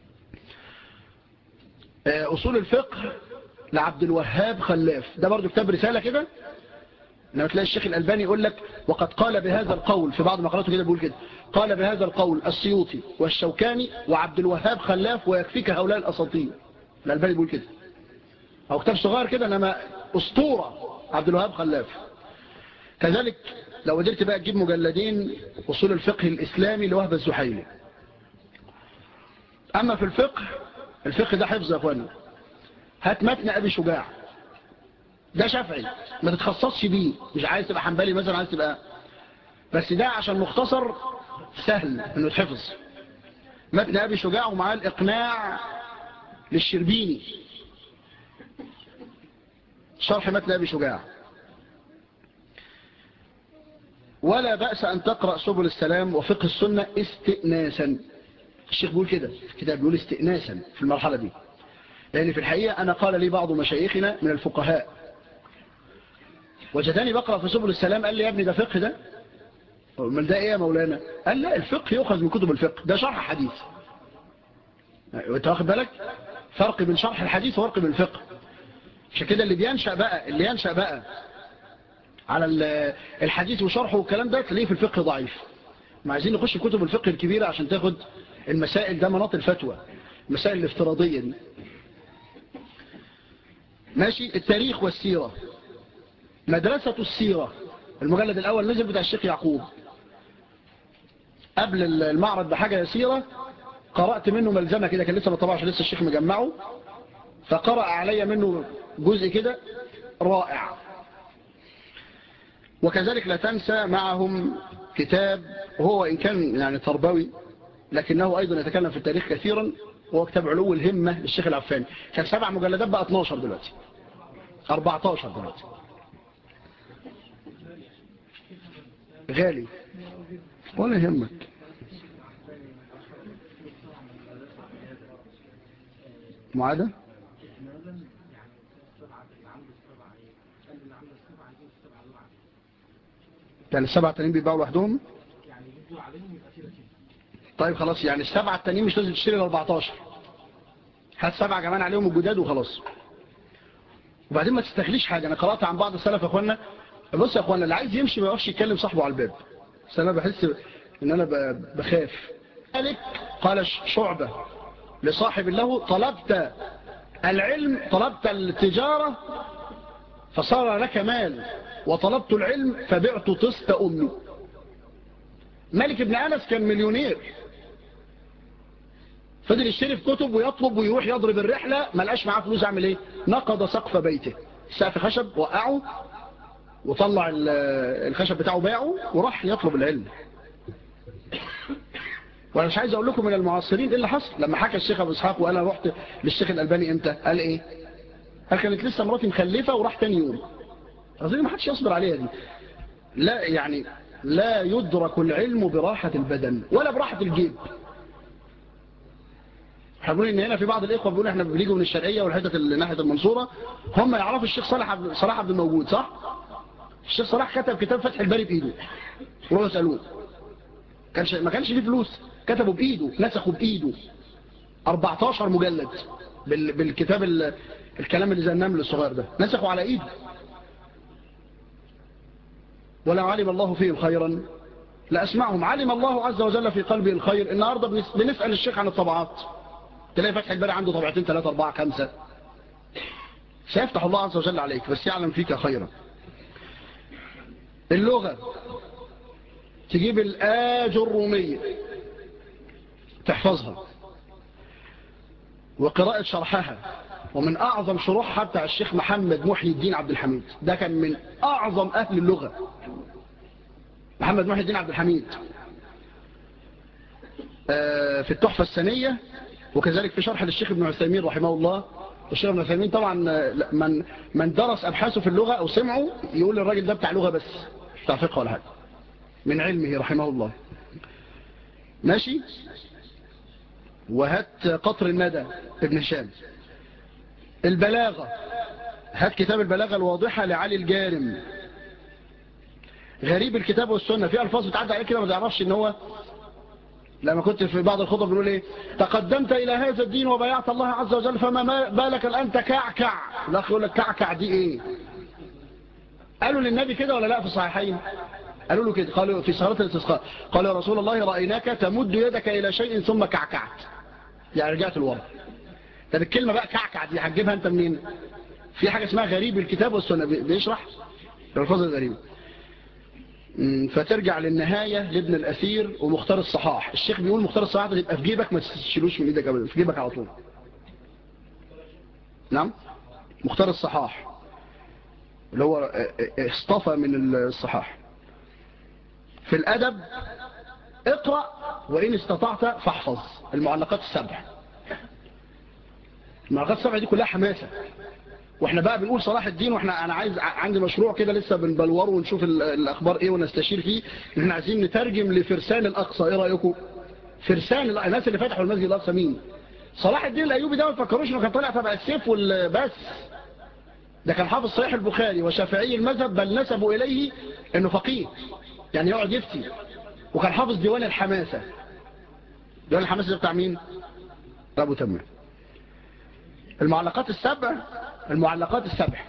أصول الفقه لعبد الوهاب خلاف ده برضو كتاب رسالة كده لما تلاقي الشيخ الألباني يقول لك وقد قال بهذا القول في بعض مقالاته كده بيقول كده قال بهذا القول السيوطي والشوكاني وعبد الوهاب خلاف ويكفيك هؤلاء الأساطير الألباني بيقول كده أو كتاب صغير كده إنما أسطورة عبد الوهاب خلاف كذلك لو قدرت بقى تجيب مجلدين أصول الفقه الإسلامي لوهب الزحيلي أما في الفقه الفقه ده حفظ يا أخوانا هات متن أبي شجاع ده شافعي ما تتخصصش بيه مش عايز تبقى حنبلي مثلا عايز تبقى بس ده عشان مختصر سهل انه يتحفظ متن ابي شجاع ومعاه الاقناع للشربيني شرح متن ابي شجاع ولا بأس أن تقرأ سبل السلام وفقه السنة استئناسا الشيخ بيقول كده الكتاب بيقول استئناسا في المرحلة دي لأن في الحقيقة أنا قال لي بعض مشايخنا من الفقهاء وجداني بقرأ في سبل السلام قال لي يا ابني ده فقه ده من ده ايه يا مولانا قال لا الفقه يؤخذ من كتب الفقه ده شرح حديث وانت واخد بالك فرق بين شرح الحديث وفرق بين الفقه عشان كده اللي بينشأ بقى اللي ينشأ بقى على الحديث وشرحه والكلام ده تلاقيه في الفقه ضعيف ما عايزين نخش في كتب الفقه الكبيرة عشان تاخد المسائل ده مناط الفتوى المسائل الافتراضية دي ماشي التاريخ والسيرة مدرسة السيرة المجلد الأول نزل بتاع الشيخ يعقوب قبل المعرض بحاجة يسيرة قرأت منه ملزمة كده كان لسه ما طبعش لسه الشيخ مجمعه فقرأ علي منه جزء كده رائع وكذلك لا تنسى معهم كتاب هو إن كان يعني تربوي لكنه أيضا يتكلم في التاريخ كثيرا وهو كتاب علو الهمة للشيخ العفاني كان سبع مجلدات بقى 12 دلوقتي 14 دلوقتي غالي ولا يهمك معادة يعني السبعة التانيين بيباعوا لوحدهم طيب خلاص يعني السبعة التانيين مش لازم تشتري ال 14 هات سبعة كمان عليهم الجداد وخلاص وبعدين ما تستغليش حاجة انا قرأت عن بعض السلف يا اخوانا بص يا اخوانا اللي عايز يمشي ما يقفش يتكلم صاحبه على الباب بس انا بحس ان انا بخاف ذلك قال شعبة لصاحب له طلبت العلم طلبت التجارة فصار لك مال وطلبت العلم فبعت طست أمي ملك ابن أنس كان مليونير فضل يشتري في كتب ويطلب ويروح يضرب الرحلة ما لقاش معاه فلوس اعمل ايه نقض سقف بيته سقف خشب وقعه وطلع الخشب بتاعه باعه وراح يطلب العلم وانا مش عايز اقول لكم من المعاصرين ايه اللي حصل لما حكى الشيخ ابو اسحاق وانا رحت للشيخ الالباني امتى قال ايه قال كانت لسه مراتي مخلفه وراح تاني يوم اظن ما حدش يصبر عليها دي لا يعني لا يدرك العلم براحة البدن ولا براحة الجيب احنا بنقول ان هنا في بعض الاخوه بيقولوا احنا بنيجوا من الشرقيه والحته اللي ناحيه المنصوره هم يعرفوا الشيخ صالح عبد صلاح عبد الموجود صح الشيخ صلاح كتب كتاب فتح الباري بايده روحوا اسالوه كانش ما كانش فيه فلوس كتبه بايده نسخه بايده 14 مجلد بال... بالكتاب ال... الكلام اللي زي النمل الصغير ده نسخه على ايده ولا علم الله فيهم خيرا لأسمعهم علم الله عز وجل في قلبه الخير النهاردة بنسأل الشيخ عن الطبعات تلاقي فتح الباري عنده طبعتين ثلاثة أربعة خمسة سيفتح الله عز وجل عليك بس يعلم فيك خيرا اللغة تجيب الآج الرومية تحفظها وقراءة شرحها ومن أعظم شروحها بتاع الشيخ محمد محي الدين عبد الحميد ده كان من أعظم أهل اللغة محمد محي الدين عبد الحميد في التحفة السنية وكذلك في شرح للشيخ ابن عثيمين رحمه الله الشيخ ابن عثيمين طبعا من من درس أبحاثه في اللغة أو سمعه يقول الراجل ده بتاع لغة بس مش بتاع فقه ولا حاجة من علمه رحمه الله ماشي وهات قطر الندى ابن هشام البلاغة هات كتاب البلاغة الواضحة لعلي الجارم غريب الكتاب والسنة في ألفاظ بتعدى عليك كده ما تعرفش ان هو لما كنت في بعض الخطب بنقول ايه تقدمت الى هذا الدين وبيعت الله عز وجل فما بالك الان تكعكع الاخ يقول لك كعكع دي ايه قالوا للنبي كده ولا لا في الصحيحين قالوا له كده قالوا في صلاة الاستسقاء قال يا رسول الله رأيناك تمد يدك إلى شيء ثم كعكعت يعني رجعت الورا طب الكلمة بقى كعكع دي هتجيبها انت منين في حاجة اسمها غريب الكتاب والسنة بيشرح الفاظ الغريبة فترجع للنهاية لابن الأثير ومختار الصحاح الشيخ بيقول مختار الصحاح ده يبقى في جيبك ما تشيلوش من ايدك ابدا في جيبك على طول نعم مختار الصحاح اللي هو اصطفى من الصحاح في الأدب اقرأ وإن استطعت فاحفظ المعلقات السبع المعلقات السبع دي كلها حماسة واحنا بقى بنقول صلاح الدين واحنا انا عايز عندي مشروع كده لسه بنبلوره ونشوف الاخبار ايه ونستشير فيه ان احنا عايزين نترجم لفرسان الاقصى ايه رايكم فرسان الناس اللي فتحوا المسجد الاقصى مين صلاح الدين الايوبي ده ما تفكروش انه كان طالع تبع السيف والبس ده كان حافظ صحيح البخاري وشافعي المذهب بل نسبوا اليه انه فقيه يعني يقعد يفتي وكان حافظ ديوان الحماسة ديوان الحماسة ده بتاع مين ابو تمام المعلقات السبع المعلقات السبع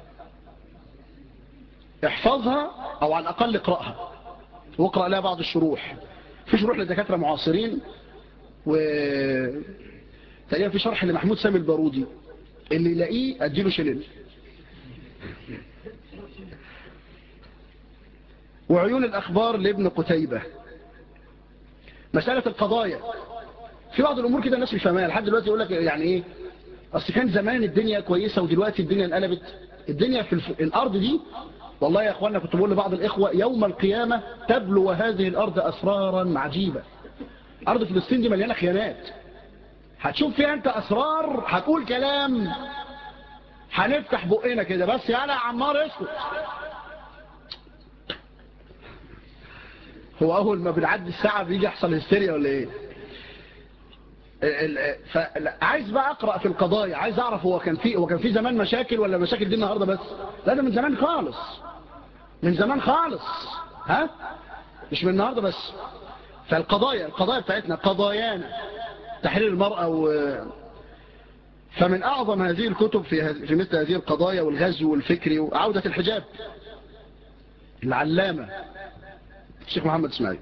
احفظها او على الاقل اقرأها واقرأ لها بعض الشروح في شروح لدكاترة معاصرين و تقريبا في شرح لمحمود سامي البارودي اللي يلاقيه اديله شلل وعيون الأخبار لابن قتيبة مسألة القضايا في بعض الأمور كده الناس مش فاهمها لحد دلوقتي يقول لك يعني إيه أصل كان زمان الدنيا كويسة ودلوقتي الدنيا انقلبت الدنيا في الف... الأرض دي والله يا أخوانا كنت بقول لبعض الإخوة يوم القيامة تبلو هذه الأرض أسرارا عجيبة أرض فلسطين دي مليانة خيانات هتشوف فيها أنت أسرار هتقول كلام هنفتح بقنا كده بس يا أنا عمار اسكت هو أول ما بنعدي الساعة بيجي يحصل هستيريا ولا إيه عايز بقى أقرأ في القضايا عايز أعرف هو كان في هو كان في زمان مشاكل ولا مشاكل دي النهاردة بس لا ده من زمان خالص من زمان خالص ها مش من النهاردة بس فالقضايا القضايا بتاعتنا قضايانا تحرير المرأة و فمن أعظم هذه الكتب في, في مثل هذه القضايا والغزو والفكري وعودة الحجاب العلامة الشيخ محمد اسماعيل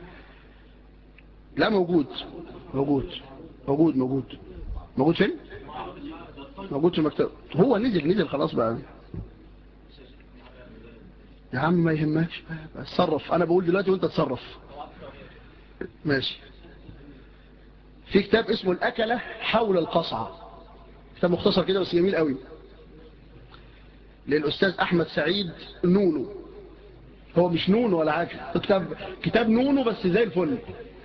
لا موجود موجود موجود موجود موجود فين موجود في المكتب هو نزل نزل خلاص بقى يا عم ما يهمكش اتصرف انا بقول دلوقتي وانت تصرف ماشي في كتاب اسمه الأكلة حول القصعة كتاب مختصر كده بس جميل قوي للأستاذ أحمد سعيد نونو هو مش نونو ولا حاجة كتاب, كتاب نونو بس زي الفل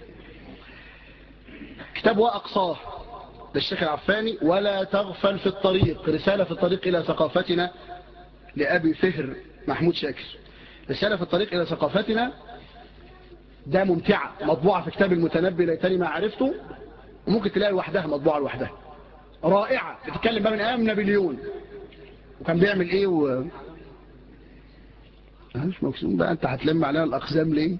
كتاب وأقصاه للشيخ العفاني ولا تغفل في الطريق رسالة في الطريق إلى ثقافتنا لأبي فهر محمود شاكر رسالة في الطريق إلى ثقافتنا ده ممتعة مطبوعة في كتاب المتنبي ليتني ما عرفته وممكن تلاقي لوحدها مطبوعة لوحدها رائعة بتتكلم بقى من ايام نابليون وكان بيعمل ايه و... مش مقسوم بقى انت هتلم علينا الاقسام ليه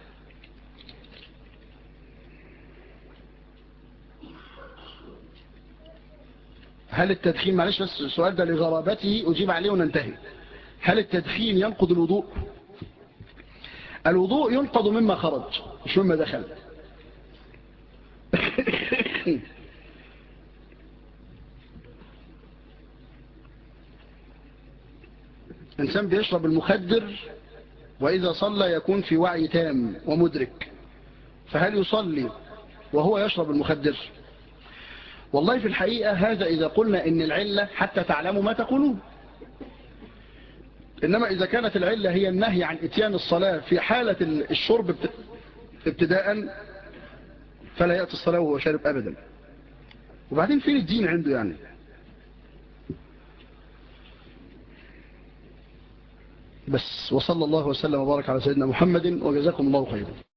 هل التدخين معلش بس السؤال ده لغرابته أجيب عليه وننتهي هل التدخين ينقض الوضوء الوضوء ينقض مما خرج مش مما دخل إنسان بيشرب المخدر وإذا صلى يكون في وعي تام ومدرك فهل يصلي وهو يشرب المخدر والله في الحقيقة هذا إذا قلنا إن العلة حتى تعلموا ما تقولون إنما إذا كانت العلة هي النهي عن إتيان الصلاة في حالة الشرب ابتداء فلا يأتي الصلاة وهو شارب أبدا وبعدين فين الدين عنده يعني بس وصلى الله وسلم وبارك على سيدنا محمد وجزاكم الله خيرا